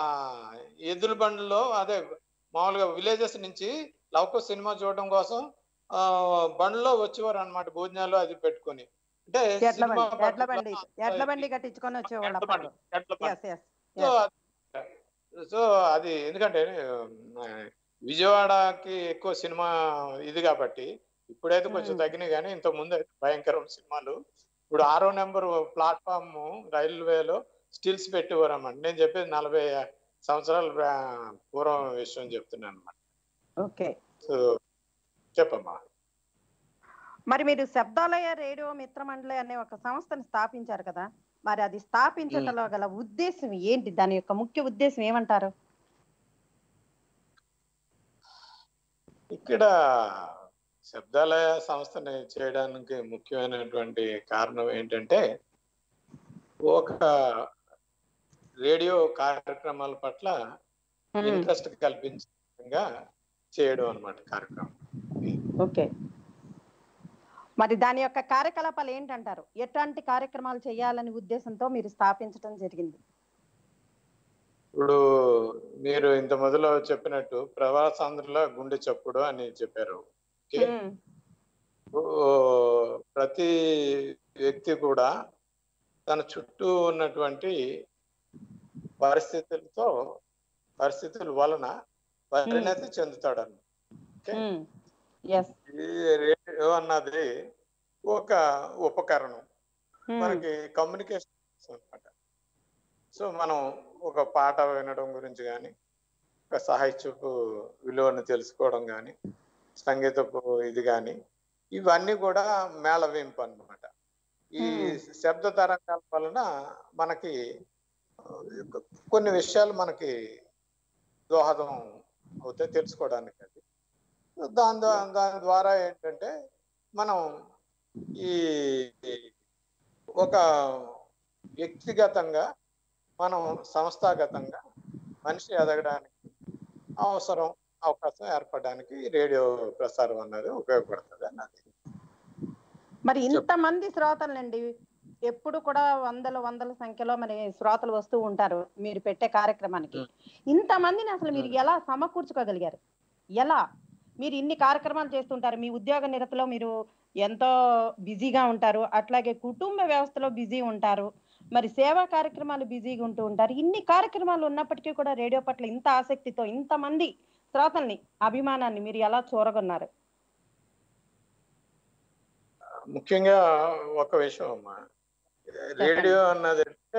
ఎద్దుల బండ్లో అదే మామూలుగా విలేజెస్ నుంచి లవకోస సినిమా చూడడం కోసం ఆ బండ్లో వచ్చేవారు అన్నమాట భోజనాలు అది పెట్టుకొని అంటే ఎడ్ల సినిమా బండి ఎడ్ల బండి పట్ల ఎడ్ల బండి కట్టించుకొని వచ్చేవాళ్ళు ఎడ్ల బండి, అప్పట్లో ఎడ్ల బండి. ఎస్ ఎస్ సో సో అది ఎందుకంటే ఆ, విజయవాడకి ఎక్కువ సినిమా ఇది కాబట్టి ఇప్పుడైతే కొంచెం మ్మ్. తగ్గినాయి కానీ ఇంత ముందు అయితే భయంకరమైన సినిమాలు ఇప్పుడు ఆరో నెంబర్ ప్లాట్ఫామ్ రైల్వేలో స్టిల్స్ పెట్టేవారు అన్నమాట నేను చెప్పేది నలభై సంవత్సరాల బ్రా- పూర్వం విషయం చెప్తున్నాను అన్నమాట ఓకే సో చెప్పమ్మా మరి మీరు శబ్దాలయ రేడియో మిత్రమండలి అనే ఒక సంస్థను స్థాపించారు కదా మరి అది స్థాపించటంలో గల ఉద్దేశం ఏంటి దాని యొక్క ముఖ్య ఉద్దేశం ఏమంటారు ఇక్కడ శబ్దాలయ సంస్థని చేయడానికి ముఖ్యమైనటువంటి కారణం ఏంటంటే ఒక రేడియో కార్యక్రమాల పట్ల మ్మ్. ఇంట్రెస్ట్ కల్పించే విధంగా చేయడం అన్నమాట కార్యక్రమం ఓకే మరి దాని యొక్క కార్యకలాపాలు ఏంటంటారు ఎట్లాంటి కార్యక్రమాలు చేయాలని ఉద్దేశంతో మీరు స్థాపించడం జరిగింది ఇప్పుడు మీరు ఇంత మొదలు చెప్పినట్టు ప్రవాసాంధ్రుల గుండె చప్పుడు అని చెప్పారు ఓకే ఓ, ప్రతి వ్యక్తి కూడా తన చుట్టూ ఉన్నటువంటి పరిస్థితులతో పరిస్థితుల వలన పరిణతి చెందుతాడు ఎస్ ఈ రేడియో అన్నది ఒక ఉపకరణం మనకి కమ్యూనికేషన్ అన్నమాట సో మనం ఒక పాట వినడం గురించి కానీ ఒక సాహిత్యపు విలువను తెలుసుకోవడం కానీ సంగీతపు ఇది కానీ ఇవన్నీ కూడా మేళవింపు అన్నమాట ఈ శబ్ద తరంగాల వలన మనకి ఆ, కొన్ని విషయాలు మనకి దోహదం అవుతాయి తెలుసుకోవడానికి అది దాని ద్వా- దాని ద్వారా ఏంటంటే మనం ఈ ఒక వ్యక్తిగతంగా మనం సంస్థాగతంగా మనిషి ఎదగడానికి అవసరం అవకాశం ఏర్పడడానికి ఈ రేడియో ప్రసారం అన్నది ఉపయోగపడుతుంది అన్నది మరి ఇంతమంది శ్రోతలండి ఎప్పుడు కూడా వందల వందల సంఖ్యలో మరి శ్రోతలు వస్తూ ఉంటారు మీరు పెట్టే కార్యక్రమానికి ఇంతమందిని అసలు మీరు ఎలా సమకూర్చుకోగలిగారు ఎలా మీరు ఇన్ని కార్యక్రమాలు చేస్తుంటారు మీ ఉద్యోగ నిరతలో మీరు ఎంతో బిజీగా ఉంటారు అట్లాగే కుటుంబ వ్యవస్థలో బిజీ ఉంటారు మరి సేవా కార్యక్రమాలు బిజీగా ఉంటూ ఉంటారు ఇన్ని కార్యక్రమాలు ఉన్నప్పటికీ కూడా రేడియో పట్ల ఇంత ఆసక్తితో ఇంతమంది శ్రోతల్ని అభిమానాన్ని మీరు ఎలా చూరగొన్నారు ముఖ్యంగా ఒక విషయం అమ్మా రేడియో అన్నది అంటే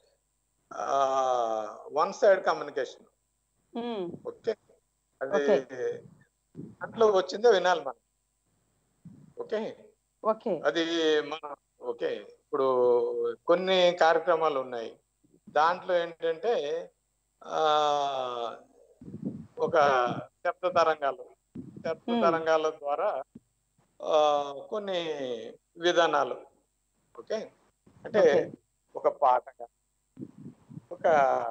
one side communication um, okay అది ఓకే. దాంట్లో వచ్చిందే వినాలి మనం ఓకే ఓకే అది మన ఓకే ఇప్పుడు కొన్ని కార్యక్రమాలు ఉన్నాయి దాంట్లో ఏంటంటే ఆ ఒక శబ్ద తరంగాలు శబ్ద Hmm. తరంగాల ద్వారా ఆ, కొన్ని విధానాలు ఓకే అంటే Okay. ఒక పాట కానీ ఒక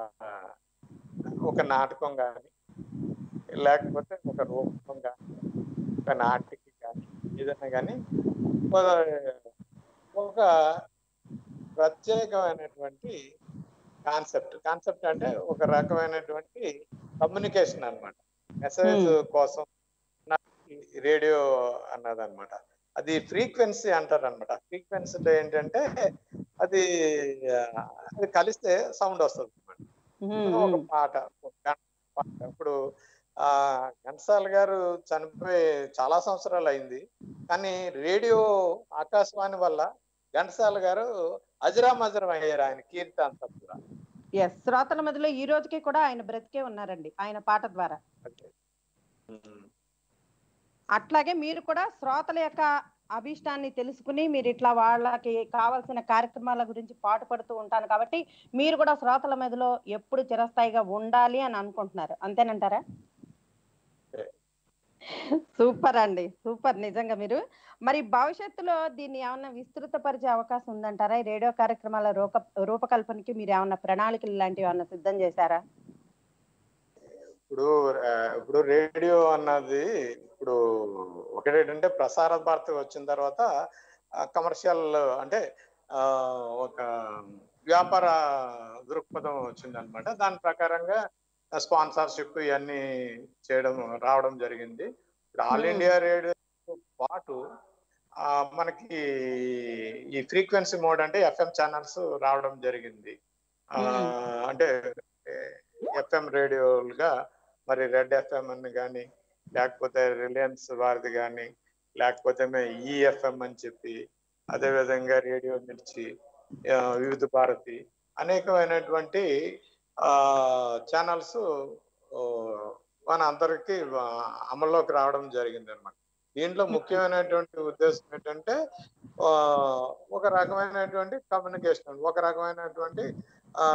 ఒక నాటకం కానీ లేకపోతే ఒక రూపం కానీ ఒక నాటికి కానీ ఏదైనా కానీ ఒక ప్రత్యేకమైనటువంటి కాన్సెప్ట్ కాన్సెప్ట్ అంటే ఒక రకమైనటువంటి కమ్యూనికేషన్ అన్నమాట మెసేజ్ Hmm. కోసం రేడియో అన్నది అనమాట అది ఫ్రీక్వెన్సీ అంటారు అనమాట ఫ్రీక్వెన్సీలో ఏంటంటే అది ఆ, అది కలిస్తే సౌండ్ వస్తుంది అనమాట ఉమ్, ఒక ఉమ్. పాట ఒక గంట పాట. ఇప్పుడు ఆ ఘంటసాల గారు చనిపోయి చాలా సంవత్సరాలు అయింది కానీ రేడియో ఆకాశవాణి వల్ల ఘంటసాల గారు అజరామజరం అయ్యారు ఆయన కీర్తి అంతా కూడా ఎస్ శ్రోతల మధ్యలో ఈ రోజుకి కూడా ఆయన బ్రతికే ఉన్నారండి ఆయన పాట ద్వారా అట్లాగే మీరు కూడా శ్రోతల యొక్క అభిష్టాన్ని తెలుసుకుని మీరు ఇట్లా వాళ్ళకి కావాల్సిన కార్యక్రమాల గురించి పాటుపడుతూ ఉంటాను కాబట్టి మీరు కూడా శ్రోతల మధ్యలో ఎప్పుడు చిరస్థాయిగా ఉండాలి అని అనుకుంటున్నారు అంతేనంటారా సూపర్ అండి సూపర్ నిజంగా మీరు మరి భవిష్యత్తులో దీన్ని ఏమన్నా విస్తృతపరిచే అవకాశం ఉందంటారా ఈ రేడియో కార్యక్రమాల రూప రూపకల్పనకి మీరు ఏమన్నా ప్రణాళికలు లాంటివి ఏమన్నా సిద్ధం చేశారా ఇప్పుడు ఆ, ఇప్పుడు రేడియో అన్నది ఇప్పుడు ఒకటేంటంటే ప్రసార భారతి వచ్చిన తర్వాత కమర్షియల్ అంటే ఆ, ఒక వ్యాపార దృక్పథం వచ్చింది అనమాట దాని ప్రకారంగా స్పాన్సర్షిప్ ఇవన్నీ చేయడం రావడం జరిగింది ఇప్పుడు ఆల్ Hmm. ఇండియా రేడియో పాటు ఆ, మనకి ఈ ఫ్రీక్వెన్సీ మోడ్ అంటే ఎఫ్ఎం ఛానల్స్ రావడం జరిగింది ఆ, Hmm. అంటే ఎఫ్ఎం రేడియోలుగా మరి రెడ్ ఎఫ్ఎం అని కానీ లేకపోతే రిలయన్స్ వారిది కానీ లేకపోతే ఈఎఫ్ఎం అని చెప్పి అదే విధంగా రేడియో మిర్చి ఆ, వివిధ భారతి అనేకమైనటువంటి ఆ ఛానల్స్ మన అందరికి అమల్లోకి రావడం జరిగింది అనమాట దీంట్లో ముఖ్యమైనటువంటి ఉద్దేశం ఏంటంటే ఆ, ఒక రకమైనటువంటి కమ్యూనికేషన్ ఒక రకమైనటువంటి ఆ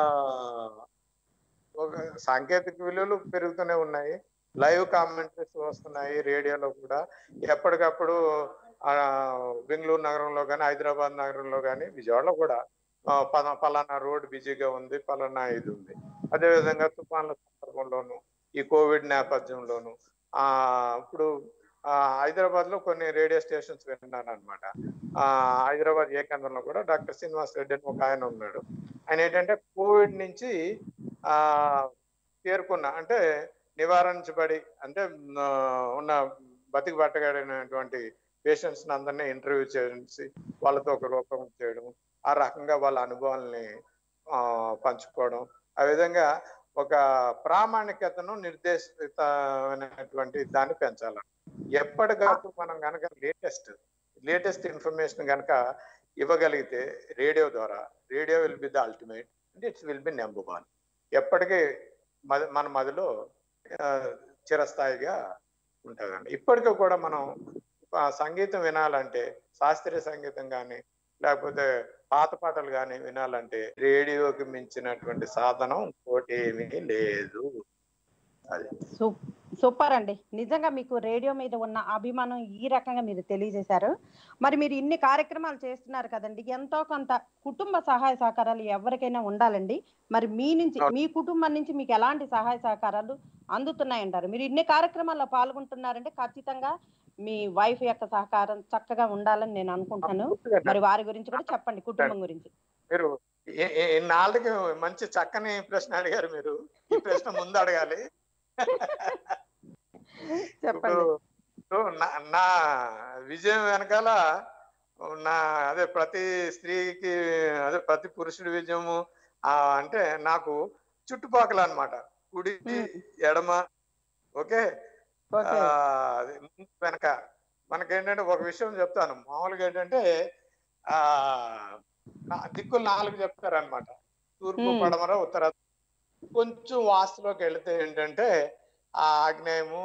ఒక సాంకేతిక విలువలు పెరుగుతూనే ఉన్నాయి లైవ్ కామెంటరీస్ వస్తున్నాయి రేడియోలో కూడా ఎప్పటికప్పుడు ఆ బెంగళూరు నగరంలో కానీ హైదరాబాద్ నగరంలో కానీ విజయవాడలో కూడా ఆ, పల పలానా రోడ్ బిజీగా ఉంది పలానా ఇది ఉంది అదేవిధంగా తుఫాన్ల సందర్భంలోను ఈ కోవిడ్ నేపథ్యంలోను ఆ ఇప్పుడు ఆ హైదరాబాద్ లో కొన్ని రేడియో స్టేషన్స్ విన్నాను అనమాట ఆ హైదరాబాద్ ఏ కేంద్రంలో కూడా డాక్టర్ శ్రీనివాస్ రెడ్డి అని ఒక ఆయన ఉన్నాడు ఆయన ఏంటంటే కోవిడ్ నుంచి ఆ చేరుకున్న అంటే నివారించబడి అంటే ఆ, ఉన్న బతికి బట్టగాడినటువంటి పేషెంట్స్ అందరినీ ఇంటర్వ్యూ చేసి వాళ్ళతో ఒక రూపం చేయడం ఆ రకంగా వాళ్ళ అనుభవాల్ని ఆ, పంచుకోవడం ఆ విధంగా ఒక ప్రామాణికతను నిర్దేశితమైనటువంటి దాన్ని పెంచాలి ఎప్పటికప్పుడు మనం కనుక లేటెస్ట్ లేటెస్ట్ ఇన్ఫర్మేషన్ కనుక ఇవ్వగలిగితే రేడియో ద్వారా radio will be the ultimate and it's will be number one ఎప్పటికీ మద- మన మదిలో ఆ, చిరస్థాయిగా ఉంటుందండి ఇప్పటికీ కూడా మనం ఆ, సంగీతం వినాలంటే శాస్త్రీయ సంగీతం కానీ లేకపోతే పాత పాటలు కానీ వినాలంటే రేడియోకి మించినటువంటి సాధనం ఇంకోటి ఏమీ లేదు అది సూ- సూపర్ అండి నిజంగా మీకు రేడియో మీద ఉన్న అభిమానం ఈ రకంగా మీరు తెలియజేశారు మరి మీరు ఇన్ని కార్యక్రమాలు చేస్తున్నారు కదండి ఎంతో కొంత కుటుంబ సహాయ సహకారాలు ఎవరికైనా ఉండాలండి మరి మీ నుంచి మీ కుటుంబం నుంచి మీకు ఎలాంటి సహాయ సహకారాలు అందుతున్నాయంటారు మీరు ఇన్ని కార్యక్రమాల్లో పాల్గొంటున్నారంటే ఖచ్చితంగా మీ వైఫ్ యొక్క సహకారం చక్కగా ఉండాలని నేను అనుకుంటాను మరి వారి గురించి కూడా చెప్పండి కుటుంబం గురించి మీరు ఏ- ఏ- ఇన్నాళ్ళకి మంచి చక్కని ప్రశ్న అడిగారు మీరు ఈ ప్రశ్న ముందు అడగాలి చెప్పండి ఇప్పుడు ఇప్పుడు నా- నా విజయం వెనకాల నా అదే ప్రతి స్త్రీకి అదే ప్రతి పురుషుడి విజయము ఆ అంటే నాకు చుట్టుపక్కల అన్నమాట కుడి ఎడమ ఓకే ఓకే. ఆ, అది ముందు వెనక మనకేంటంటే ఒక విషయం చెప్తాను మామూలుగా ఏంటంటే ఆ నా- దిక్కులు నాలుగు చెప్తారన్నమాట తూర్పు Hmm. పడమర ఉత్తర కొంచెం వాస్తులోకి వెళితే ఏంటంటే ఆ ఆగ్నేయము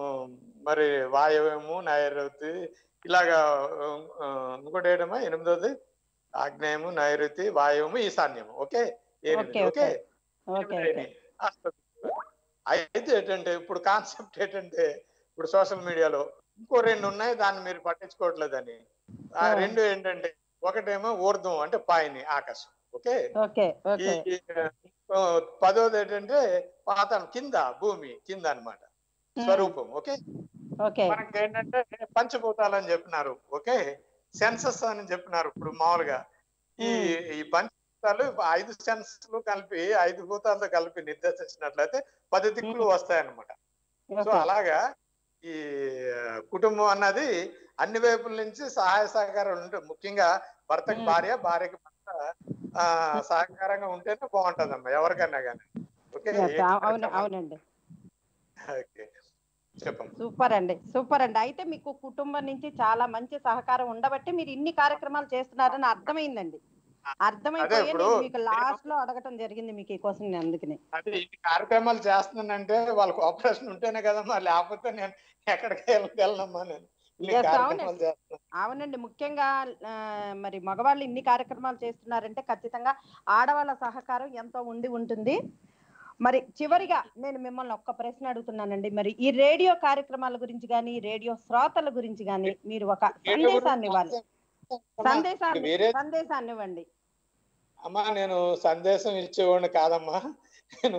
మరి వాయవ్యము నైరుతి ఇలాగా ఆ, ఇంకోటి ఏంటమ్మా ఎనిమిదోది ఆగ్నేయము నైరుతి వాయవ్యము ఈశాన్యము ఓకే ఎనిమిది okay okay okay okay okay అష్టం. అయితే ఏంటంటే ఇప్పుడు కాన్సెప్ట్ ఏంటంటే ఇప్పుడు సోషల్ మీడియాలో ఇంకో రెండు ఉన్నాయి దాన్ని మీరు పట్టించుకోవట్లేదని ఆ ఆ. రెండు ఏంటంటే ఒకటేమో ఊర్ధ్వం అంటే పాయిని ఆకాశం ఓకే ఓకే ఈ ఓకే ఈ, ఆ, పదోది ఏంటంటే పాతాళం కింద భూమి కింద అన్నమాట స్వరూపం ఓకే ఓకే మనకి ఏంటంటే పంచభూతాలు అని చెప్పినారు ఓకే సెన్సస్ అని చెప్పినారు ఇప్పుడు మామూలుగా ఈ ఈ పంచభూతాలు ఐదు సెన్స్లు కలిపి ఐదు భూతాలతో కలిపి నిర్దేశించినట్లయితే పది దిక్కులు వస్తాయన్నమాట సో ఓకే. అలాగా ఈ కుటుంబం అన్నది అన్ని వైపుల నుంచి సహాయ సహకారాలు ఉంటాయి ముఖ్యంగా భర్తకి భార్య భార్యకి భర్త ఆ సహకారంగా ఉంటేనే బాగుంటదమ్మా ఎవరికైనా కానీ ఓకే Yes, ఏ అవు- అవును కార్యక్రమం- అవునండి ఓకే చెప్పండి సూపర్ అండి సూపర్ అండి అయితే మీకు కుటుంబం నుంచి చాలా మంచి సహకారం ఉండబట్టి మీరు ఇన్ని కార్యక్రమాలు చేస్తున్నారని అర్థమైందండి అర్థమైపోయి ఇప్పుడు నేను మీకు లాస్ట్ లో అడగటం జరిగింది మీకు ఈ కోసం నేను అందుకని అదే ఇన్ని కార్యక్రమాలు చేస్తున్నానంటే వాళ్ళకి ఆపరేషన్ ఉంటేనే కదమ్మా లేకపోతే నేను ఎక్కడికి వెళ్ళనమ్మా నేను ఇన్ని Yes, కార్యక్రమాలు అవునండి. చేస్తున్నాను అవునండి ముఖ్యంగా ఆ, మరి మగవాళ్ళు ఇన్ని కార్యక్రమాలు చేస్తున్నారంటే ఖచ్చితంగా ఆడవాళ్ళ సహకారం ఎంతో ఉండి ఉంటుంది మరి చివరిగా నేను మిమ్మల్ని ఒక్క ప్రశ్న అడుగుతున్నానండి మరి ఈ రేడియో కార్యక్రమాల గురించి కానీ రేడియో శ్రోతల గురించి కానీ మీరు ఒక రేడియో గురించి సందేశాన్ని ఇవ్వాలి అమ్మా, సందేశాన్ని వేరే సందేశాన్ని ఇవ్వండి అమ్మా నేను సందేశం ఇచ్చేవాడిని కాదమ్మా నేను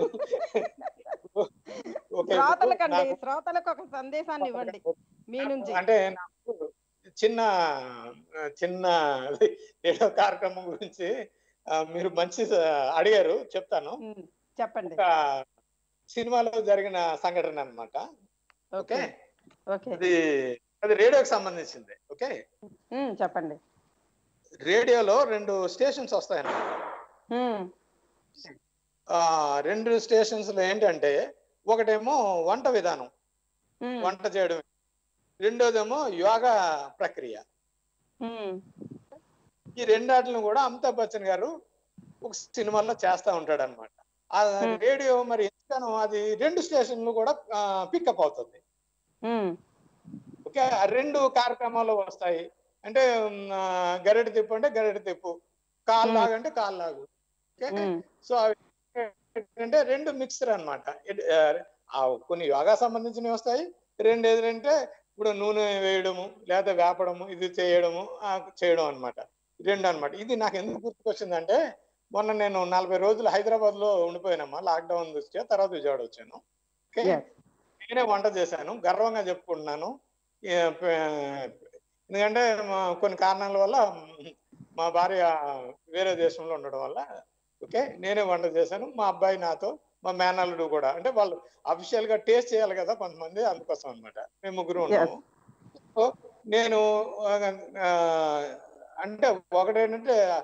ఓకే, శ్రోతలకండి నాకు- శ్రోతలకు ఒక సందేశాన్ని ఇవ్వండి మీ నుంచి అంటే నాకు చిన్న చిన్న రేడియో కార్యక్రమం గురించి ఆ, మీరు మంచి స- అడిగారు చెప్తాను చెప్పండి ఒక సినిమాలో జరిగిన సంఘటన అన్నమాట ఓకే ఓకే అది అది రేడియోకి సంబంధించింది ఓకే ఉమ్, చెప్పండి రేడియోలో రెండు స్టేషన్స్ వస్తాయన్నమాట ఉమ్, ఆ రెండు స్టేషన్స్ లో ఏంటంటే ఒకటేమో వంట విధానం ఉమ్, వంట చేయడం రెండోదేమో యోగా ప్రక్రియ ఉమ్, ఈ రెండాటిని కూడా అమితాబ్ బచ్చన్ గారు ఒక సినిమాలో చేస్తా ఉంటాడు అనమాట ఆ రేడియో మరి ఎందుకనో అది రెండు స్టేషన్లు కూడా పికప్ అవుతుంది ఉమ్, ఓకే ఆ రెండు కార్యక్రమాలు వస్తాయి అంటే ఉమ్, ఆ, గరిటె తిప్పు అంటే గరిటె తిప్పు కాలు మ్మ్. లాగు అంటే కాలు లాగు ఓకే ఉమ్, సో అవి ఏంటంటే రెండు మిక్సర్ అనమాట కొన్ని యోగా సంబంధించినవి వస్తాయి రెండు ఏంటంటే ఇప్పుడు నూనె వేయడము లేదా వేపడము ఇది చేయడము ఆ, చేయడం అన్నమాట రెండు అన్నమాట ఇది నాకు ఎందుకు గుర్తుకొచ్చిందంటే మొన్న నేను నలభై రోజులు హైదరాబాద్ లో ఉండిపోయానమ్మా లాక్డౌన్ దృష్ట్యా తర్వాత విజయవాడ వచ్చాను ఓకే Yes. నేనే వంట చేశాను గర్వంగా చెప్పుకుంటున్నాను ఏ, ప- ఎందుకంటే మా- కొన్ని కారణాల వల్ల మా భార్య వేరే దేశంలో ఉండడం వల్ల ఓకే నేనే వంట చేశాను మా అబ్బాయి నాతో మా మేనల్లుడు కూడా అంటే వాళ్ళు అఫీషియల్ గా టేస్ట్ చేయాలి కదా కొంతమంది అందుకోసం అన్నమాట మేము ముగ్గురు ఉన్నాము సో నేను ఆ, అంటే ఒకటేంటంటే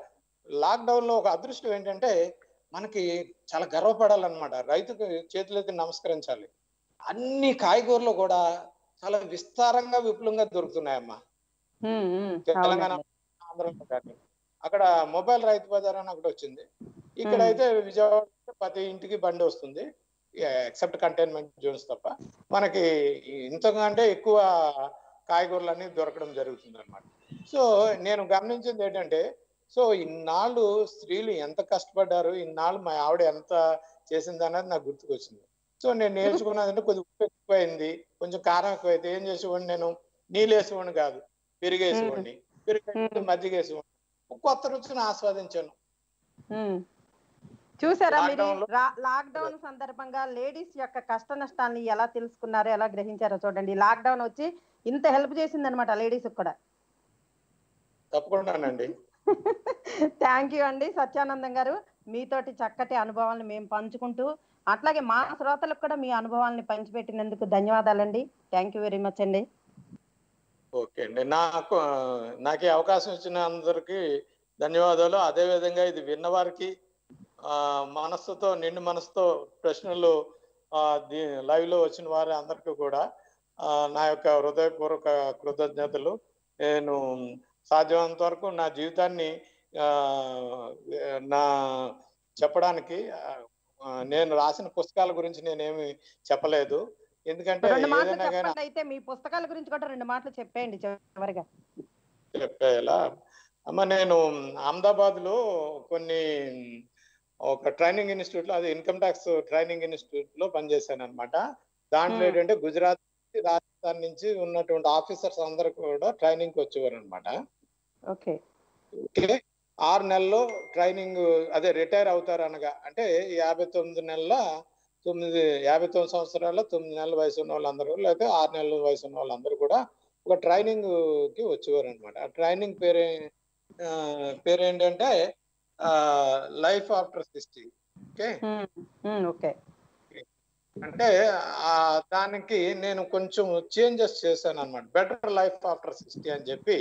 లాక్డౌన్ లో ఒక అదృష్టం ఏంటంటే మనకి చాలా గర్వపడాలన్నమాట రైతుకు చేతులెత్తి నమస్కరించాలి అన్ని కాయగూరలు కూడా చాలా విస్తారంగా విపులంగా దొరుకుతున్నాయమ్మా ఉమ్, ఉమ్, తెలంగాణ అవునండి. ఆంధ్రలో కానీ అక్కడ మొబైల్ రైతు బజార్ అని ఒకటి వచ్చింది ఇక్కడ Hmm. అయితే విజయవాడ ప్రతి ఇంటికి బండి వస్తుంది ఎక్సెప్ట్ కంటైన్మెంట్ జోన్స్ తప్ప మనకి ఇంతకంటే ఎక్కువ కాయగూరలు అన్ని దొరకడం జరుగుతుంది అనమాట సో నేను గమనించింది ఏంటంటే సో ఇన్నాళ్ళు స్త్రీలు ఎంత కష్టపడ్డారు ఇన్నాళ్ళు మా ఆవిడ ఎంత చేసింది అన్నది నాకు గుర్తుకొచ్చింది సో నేను నేర్చుకున్నది అంటే కొద్దిగా ఉప్పు ఎక్కువైంది కొంచెం కారం ఎక్కువైతే ఏం చేసేవాడిని నేను నీళ్ళు వేసేవాడిని కాదు పెరుగు వేసేవాడిని పెరుగు వేసేవాడిని, మజ్జిగ వేసేవాడిని కొత్త రుచిని ఆస్వాదించాను ఉమ్. చూసారా మీరు లాక్డౌన్ లో- లాక్డౌన్ సందర్భంగా లేడీస్ యొక్క కష్ట నష్టాన్ని ఎలా తెలుసుకున్నారో ఎలా గ్రహించారో చూడండి లాక్డౌన్ వచ్చి ఇంత హెల్ప్ చేసింది అనమాట లేడీస్ కూడా తప్పకుండానండి థ్యాంక్ యూ అండి సత్యానందం గారు మీతోటి చక్కటి అనుభవాలను మేము పంచుకుంటూ అట్లాగే మా శ్రోతలకు కూడా మీ అనుభవాల్ని పంచిపెట్టినందుకు ధన్యవాదాలండి థ్యాంక్ యూ వెరీ మచ్ అండి ఓకే అండి నాకు నాకు ఈ అవకాశం ఇచ్చిన అందరికీ ధన్యవాదాలు అదే విధంగా ఇది విన్నవారికి ఆ, మనస్సుతో నిండు మనసుతో ప్రశ్నలు ఆ, దీ లైవ్ లో వచ్చిన వారి అందరికీ కూడా ఆ, నా యొక్క హృదయపూర్వక కృతజ్ఞతలు నేను సాధ్యమైనంత వరకు నా జీవితాన్ని ఆ, నా చెప్పడానికి ఆ, నేను రాసిన పుస్తకాల గురించి నేనేమి చెప్పలేదు ఎందుకంటే రెండు మాటలు ఏదైనా కానీ చెప్పండి అయితే మీ పుస్తకాల గురించి కూడా రెండు మాటలు చెప్పేయండి చివరిగా చెప్పేలా అమ్మ నేను అహ్మదాబాద్ లో కొన్ని ఒక ట్రైనింగ్ ఇన్స్టిట్యూట్ లో అది ఇన్కమ్ ట్యాక్స్ ట్రైనింగ్ ఇన్స్టిట్యూట్ లో పనిచేశాను అనమాట దాంట్లో Hmm. ఏంటంటే గుజరాత్ నుంచి, రాజస్థాన్ నుంచి ఉన్నటువంటి ఆఫీసర్స్ అందరు కూడా ట్రైనింగ్ కి వచ్చేవారు అనమాట ఓకే ఓకే ఆరు నెలల్లో ట్రైనింగ్ అదే రిటైర్ అవుతారు అనగా అంటే యాభై తొమ్మిది నెలల తొమ్మిది యాభై తొమ్మిది సంవత్సరాల తొమ్మిది నెలల వయసు ఉన్న వాళ్ళందరూ లేకపోతే ఆరు నెలల వయసు ఉన్న వాళ్ళందరూ కూడా ఒక ట్రైనింగ్ కి వచ్చేవారు అనమాట ఆ ట్రైనింగ్ పేరు ఆ, పేరు ఏంటంటే life after sixty okay okay అంటే ఆ దానికి నేను కొంచెం చేంజెస్ చేశాను అనమాట బెటర్ లైఫ్ ఆఫ్టర్ సిక్స్టీ అని చెప్పి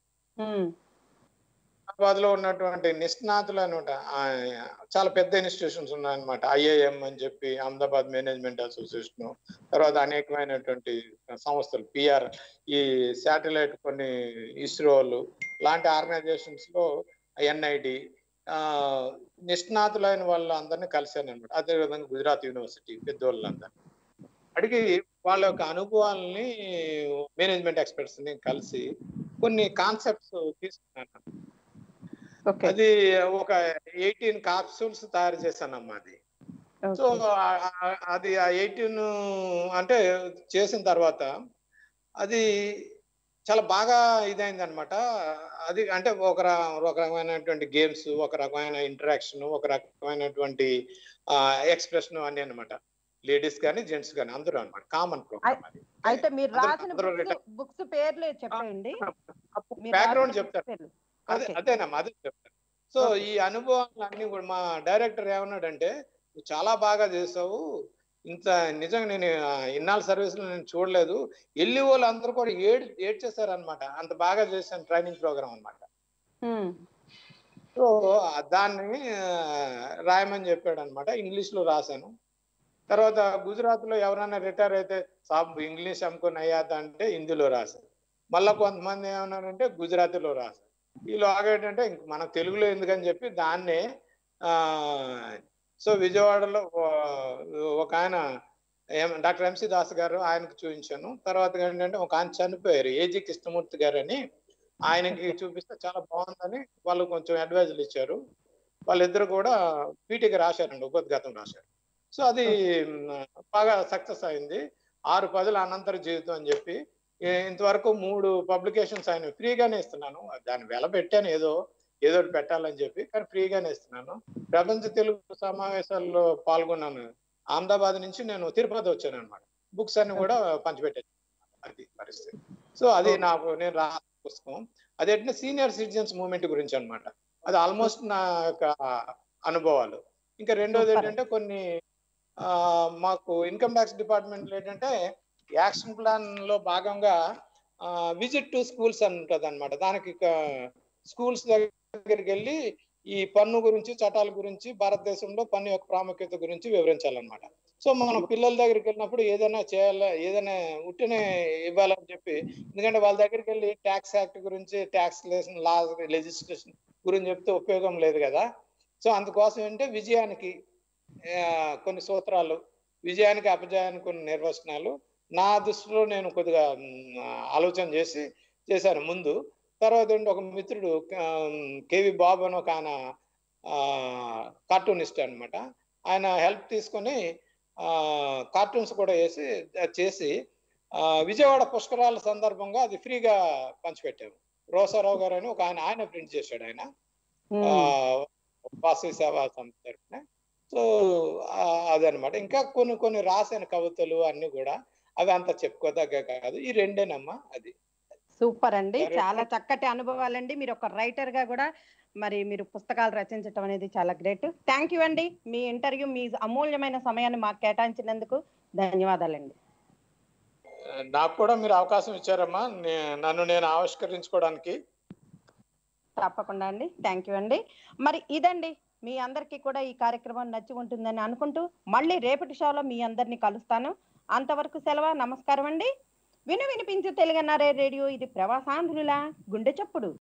హైదరాబాద్ లో ఉన్నటువంటి నిష్ణాతులు అనమాట చాలా పెద్ద ఇన్స్టిట్యూషన్స్ ఉన్నాయన్నమాట ఐఐఎం అని చెప్పి అహ్మదాబాద్ మేనేజ్మెంట్ అసోసియేషన్ తర్వాత అనేకమైనటువంటి సంస్థలు పిఆర్ ఈ శాటిలైట్ కొన్ని ఇస్రోలు లాంటి ఆర్గనైజేషన్స్ లో ఎన్ఐడి నిష్ణాతులైన వాళ్ళందరినీ కలిశాను అనమాట అదే విధంగా గుజరాత్ యూనివర్సిటీ పెద్దోళ్ళందరినీ అడిగి వాళ్ళ యొక్క అనుభవాలని మేనేజ్మెంట్ ఎక్స్పర్ట్స్ ని కలిసి కొన్ని కాన్సెప్ట్స్ తీసుకున్నాను ఓకే అది ఒక ఎయిటీన్ కాప్సూల్స్ తయారు చేశానమ్మా అది సో ఆ- ఆ- అది ఆ ఎయిటీన్ అంటే చేసిన తర్వాత అది చాలా బాగా ఇదైంది అనమాట అది అంటే ఒక ర- ఒక రకమైనటువంటి గేమ్స్ ఒక రకమైన ఇంటరాక్షన్ ఒక రకమైనటువంటి ఎక్స్ప్రెషన్ అన్ని అనమాట లేడీస్ కానీ జెంట్స్ కానీ అందరూ అనమాట కామన్ ప్రోగ్రామ్ అది అయితే మీరు అందరూ- రాసిన అందరూ బుక్స్ బుక్స్ పేర్లు చెప్పండి మీరు బ్యాక్గ్రౌండ్ రాసిన చెప్తారు పేర్లు. అదే ఓకే. అదేనమ్మా అదే చెప్తాను సో ఈ అనుభవాలన్నీ కూడా మా డైరెక్టర్ ఏమన్నాడంటే "నువ్వు చాలా బాగా చేసావు ఇంత నిజంగా నేను ఆ, ఇన్నాళ్ళ సర్వీస్ నేను చూడలేదు వెళ్ళి వాళ్ళు అందరూ కూడా ఏడ్ ఏడ్చేశారు అనమాట అంత బాగా చేశాను ట్రైనింగ్ ప్రోగ్రామ్ అన్నమాట ఉమ్, సో ఆ దాన్ని ఆ, రాయమని చెప్పాడు అనమాట ఇంగ్లీష్ లో రాశాను తర్వాత గుజరాత్ లో ఎవరైనా రిటైర్ అయితే సాబ్ ఇంగ్లీష్ అమ్ముకొని అయ్యాదా అంటే హిందీలో రాశాను మళ్ళా కొంతమంది ఏమన్నారంటే గుజరాతీలో రాశారు వీళ్ళు ఆగేటంటే ఇంక మన తెలుగులో ఎందుకని చెప్పి దాన్నే ఆ సో విజయవాడలో ఓ- ఒక ఆయన ఏం- డాక్టర్ ఎంసి దాస్ గారు ఆయనకు చూపించాను తర్వాత ఏంటంటే ఒక ఆయన చనిపోయారు ఏజీ కృష్ణమూర్తి గారు అని ఆయనకి చూపిస్తే చాలా బాగుందని వాళ్ళు కొంచెం అడ్వైజులు ఇచ్చారు వాళ్ళిద్దరు కూడా పీటీకి రాశారండి ఉపోద్ఘాతం రాశారు సో అది మ్, బాగా సక్సెస్ అయింది ఆరు పదుల అనంతర జీవితం అని చెప్పి ఏ- ఇంతవరకు మూడు పబ్లికేషన్స్ ఆయన ఫ్రీగానే ఇస్తున్నాను దాన్ని వెల పెట్టాను ఏదో ఏదో ఒకటి పెట్టాలని చెప్పి కానీ ఫ్రీగానే ఇస్తున్నాను ప్రపంచ తెలుగు సమావేశాల్లో పాల్గొన్నాను అహ్మదాబాద్ నుంచి నేను తిరుపతి వచ్చాను అనమాట బుక్స్ అన్ని కూడా పంచిపెట్టాను అది పరిస్థితి సో అది నాకు నేను రా పుస్తకం అదేంటంటే సీనియర్ సిటిజన్స్ మూవ్మెంట్ గురించి అన్నమాట అది ఆల్మోస్ట్ నా యొక్క అనుభవాలు ఇంకా రెండోది Super. ఏంటంటే కొన్ని ఆ, మాకు ఇన్కమ్ ట్యాక్స్ డిపార్ట్మెంట్ ఏంటంటే యాక్షన్ ప్లాన్ లో భాగంగా విజిట్ టు స్కూల్స్ అని ఉంటుంది అనమాట దానికి స్కూల్స్ దగ్గరికి వెళ్ళి ఈ పన్ను గురించి చట్టాల గురించి భారతదేశంలో పన్ను యొక్క ప్రాముఖ్యత గురించి వివరించాలన్నమాట సో మనం పిల్లల దగ్గరికి వెళ్ళినప్పుడు ఏదైనా చేయాలా ఏదైనా ఉట్టినే ఇవ్వాలని చెప్పి ఎందుకంటే వాళ్ళ దగ్గరికి వెళ్ళి ట్యాక్స్ యాక్ట్ గురించి ట్యాక్స్ లా లెజిస్లేషన్ గురించి చెప్తే ఉపయోగం లేదు కదా సో అందుకోసం ఏంటంటే విజయానికి ఆ, కొన్ని సూత్రాలు విజయానికి అపజయానికి కొన్ని నిర్వచనాలు నా దృష్టిలో నేను కొద్దిగా మ్, ఆలోచన చేసి చేశాను ముందు తర్వాత ఏంటి ఒక మిత్రుడు కేవి బాబు అని ఒక ఆయన కార్టూనిస్ట్ అన్నమాట ఆయన హెల్ప్ తీసుకొని కార్టూన్స్ కూడా వేసి చేసి ఆ, విజయవాడ పుష్కరాల సందర్భంగా అది ఫ్రీగా పంచిపెట్టాము రోసారావు గారు అని ఒక ఆయన ఆయన ప్రింట్ చేశాడు ఆయన ఆ, వాసవి సేవా సంస్థ తరఫున సో ఆ, అదనమాట ఇంకా కొన్ని కొన్ని రాసిన కవితలు అన్ని కూడా అవి అంత చెప్పుకోదగ్గ కాదు ఈ రెండేనమ్మా అది సూపర్ అండి సరే. చాలా చక్కటి అనుభవాలండి మీరు ఒక రైటర్ గా కూడా మరి మీరు పుస్తకాలు రచించడం అనేది చాలా గ్రేట్ థ్యాంక్ యూ అండి మీ ఇంటర్వ్యూ మీ అమూల్యమైన సమయాన్ని మాకు కేటాయించినందుకు ధన్యవాదాలండి నాకు కూడా మీరు అవకాశం ఇచ్చారమ్మా నే- నన్ను నేను ఆవిష్కరించుకోవడానికి తప్పకుండా అండి థ్యాంక్ యూ అండి మరి ఇదండి మీ అందరికీ కూడా ఈ కార్యక్రమం నచ్చి ఉంటుందని అనుకుంటూ మళ్ళీ రేపటి షోలో మీ అందరినీ కలుస్తాను అంతవరకు సెలవు నమస్కారం అండి విను వినిపించు తెలుగన్నారే రేడియో ఇది ప్రవాసాంధ్రుల గుండె చప్పుడు